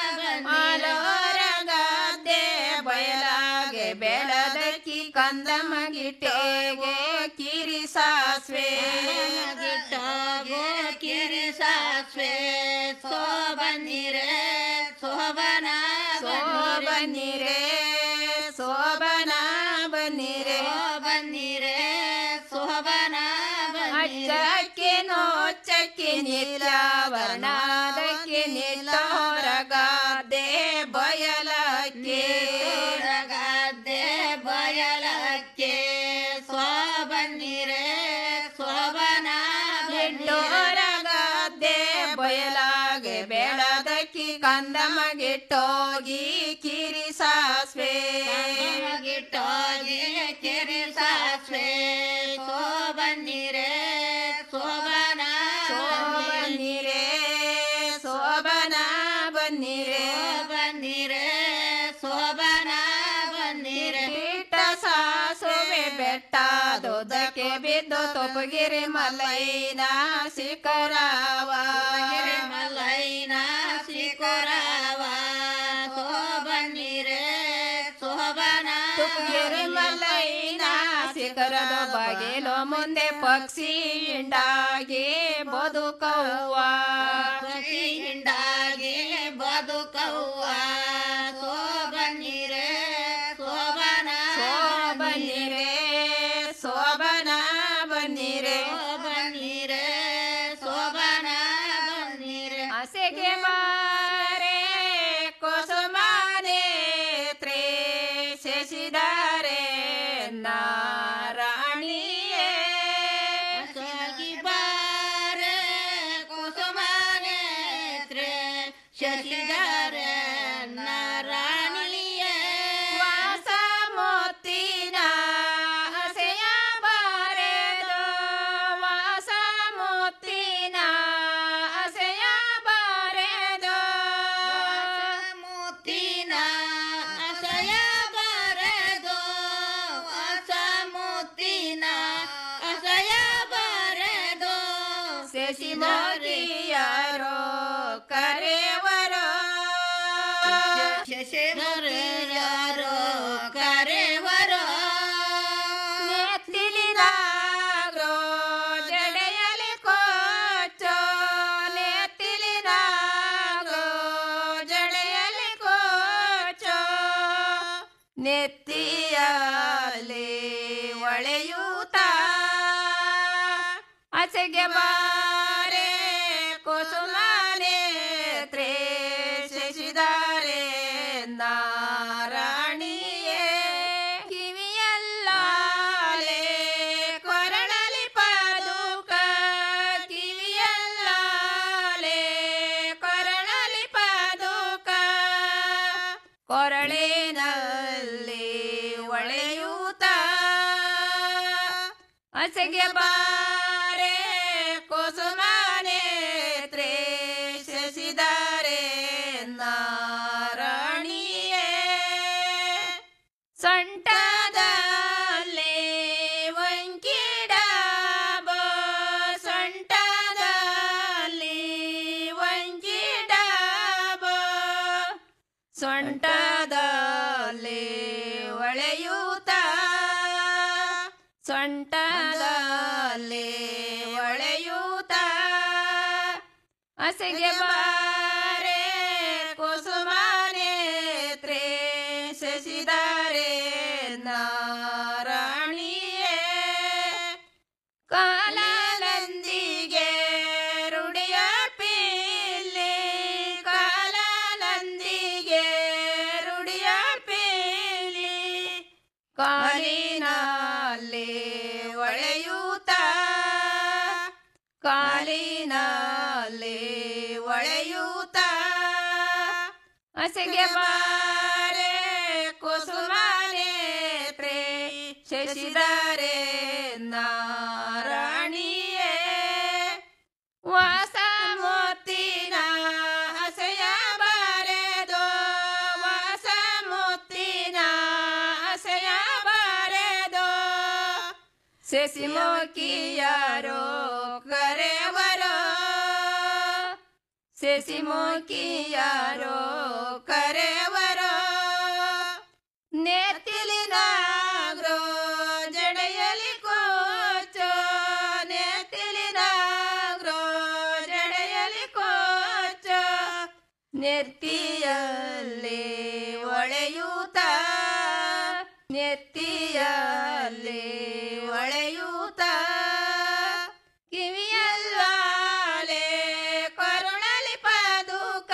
Speaker 14: ಆಲೋರಗಾದ್ದೆ ಬಯಲಾಗೆ ಬೆಳದಕ್ಕಿ ಕಂದಮಗಿಟ್ಟೆಗೆ ಕಿರಿ ಸಾಸ್ವೆ ಗಿಟ್ಟೋಗೆ ಕಿರಿ ಸಾಸ್ವೆ ಸೋ ಬನ್ನಿರೆ ಶೋಭನ ಬನ್ನಿರೆ ಶೋಭನ ಬನ್ನಿರೆ ಬನ್ನಿರೆ ಶೋಭನ ಅಚ್ಚಕ್ಕೆ ನೋಚ್ಚಕ್ಕೆ ನಿತ್ಯಾವನಾದಕ್ಕೆ ನಿಟ್ಟೋರಗಾದೆ ಬಯಲಕ್ಕೆ ರಗಾದೆ ಬಯಲಕ್ಕೆ ಸ್ವ ಬನ್ನಿರೆ ಶೋಭನ ಬಿಟ್ಟೋರಗಾದೆ ಬಯಲಾಗೆ ಬೆಳದಕ್ಕಿ ಕಂದಮಗಿಟ್ಟೋಗಿ ಕಿರಿ ಸಾಸ್ವೆ ಗಿಟ್ಟೋಗಿ ಕಿರಿ ಸಾಸ್ವೆ ಸೋ ಬನ್ನಿರೆ ಶೋಭನ ಬನ್ನಿರೆ ಶೋಭನ ಬನ್ನಿರೆ ಬನ್ನಿರೆ ಶೋಭನ ಬನ್ನಿರೆ ಬಿಟ್ಟ ಸಾಸುವೆ ಬೆಟ್ಟದೊದಕ್ಕೆ ಬಿದ್ದು ತೊಪಗಿರಿ ಮಲೈನ ಶಿಖರವ ಮಲೈನ ಶಿಖರವ ಸೋ ಬನ್ನಿರೆ ಶೋಭನ ತುಪ್ಗಿರಿ ಮಲೈನ ಶಿಖರದ ಬಗೆಲು ಮುಂದೆ ಪಕ್ಷಿ ಹಿಂಡಾಗಿ ಬದುಕವ್ವ ಪಕ್ಷಿ ಹಿಂಡಾಗಿ ಬದುಕವ್ವ ಸೋ ಬನ್ನಿರೆ ಶೋಭನ ಸೋ ಬನ್ನಿರೆ ಶೋಭನ ಬನ್ನಿರೆ ಬನ್ನಿರೆ ಶೋಭನ ಬನ್ನಿರೆ ಹಸೆಗೆ ಮಾರೆ ಕುಸುಮಾನೆ ತ್ರೇ ಶಶಿಧಾರೆ ನಾರಾಣಿಯೇ ಹಸಗಿ ಬಾರೆ ಕುಸುಮಾನೆ ತ್ರೇ ಶಶಿಧಾರೆ ನಾರಾಣಿಯೇ ವಾಸ ಮೋತಿನ ಹಸೆಯ ಬಾರೆದೋ ವಾಸ ಮೋತಿನ ಹಸೆಯ ಬಾರೆದೋ ಮೋತಿನ ಹಸೆಯ ಬಾರೆದೋ ವಾಸ ಮೋತಿನ ಹಸೆಯ ಬಾರೆದೋ ಶಶಿ ಮೋತಿಯರೋ ಕರೆವರೋ ಶಶಿಮರಿಯರೋ ಕರೆವರೋ ನೆತ್ತಿಲಿನಾಗ್ರೋ ಜಡೆಯಲಿ ಕೋಚೋ ನೆತ್ತಿಲಿನಾಗ್ರೋ ಜಡೆಯಲಿ ಕೋಚೋ ನೆತ್ತಿಯಲ್ಲಿ ಒಳೆಯೂತ ಹಸೆಗೆ ಬಾರೆ ಕುಸುಮಾನೆ ತ್ರೇ ಶಶಿಧಾರೆ ನಾರಾಣಿಯೇ ಕಿವಿಯಲ್ಲಾಲೆ ಕೊರಳಲಿ ಪಾದುಕ ಕಿವಿಯಲ್ಲಾಲೆ ಕೊರಳಲಿ ಪಾದುಕ ಕೊರಳಿನಲ್ಲಿ ಒಳೆಯೂತ ಹಸೆಗೆ ಬಾರೆ ಕುಸುಮಾನೆ ತ್ರೇ ಶಶಿಧಾರೆ ನಾರಾಣಿಯೇ ಸೊಂಟದಲ್ಲಿ ವಂಕಿಡಬ ಸೊಂಟದಲ್ಲಿ ವಂಕಿಡಬ ಸೊಂಟದಲ್ಲಿ ಒಳೆಯೂತ ಸೊಂಟದಲ್ಲಿ ಒಳೆಯೂತ ಹಸೆಗೆ ಬಾರೆ ಕುಸುಮಾನೆ ತ್ರೇ ಶಶಿಧಾರೆ ನಾರಾಯಣ ಕಾಲಿನಲ್ಲಿ ಒಳೆಯೂತ ಹಸೆಗೆ ಬಾರೆ ಕುಸುಮಾನೇತ್ರೆ ಶಶಿದಾರೆ ನಾರಾಣಿಯೇ ವಾಸ ಮುತ್ತಿನ ಹಸೆಯ ಬಾರೆದೋ ವಾಸ ಮುತ್ತಿನ ಹಸೆಯ ಬಾರೆದೋ ಸೆಸಿಮೋಕಿಯಾರೋ ಕರೆವರೋ ಸೆಸಿಮೋಕಿಯಾರೋ ಕರೆವರೋ ನೇತಿಲಿನಾಗ್ರೋ ಜಡೆಯಲಿ ಕೋಚೋ ನೇತಿಲಿನಾಗ್ರೋ ಜಡೆಯಲಿ ಕೋಚೋ ನೆತ್ತಿಯಲ್ಲಿ ಒಳೆಯೂತ ನೆತ್ತಿಯಲ್ಲಿ ಒಳೆಯೂತ ಕಿವಿಯಲ್ವಾಲೆ ಕರುಣಲಿ ಪಾದುಕ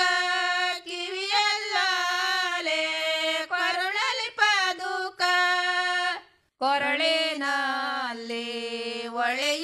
Speaker 14: ಕಿವಿಯಲ್ವಾಲೆ ಕರುಣಲಿ ಪಾದುಕ ಕೊರಳಿನಲ್ಲಿ ಒಳೆಯು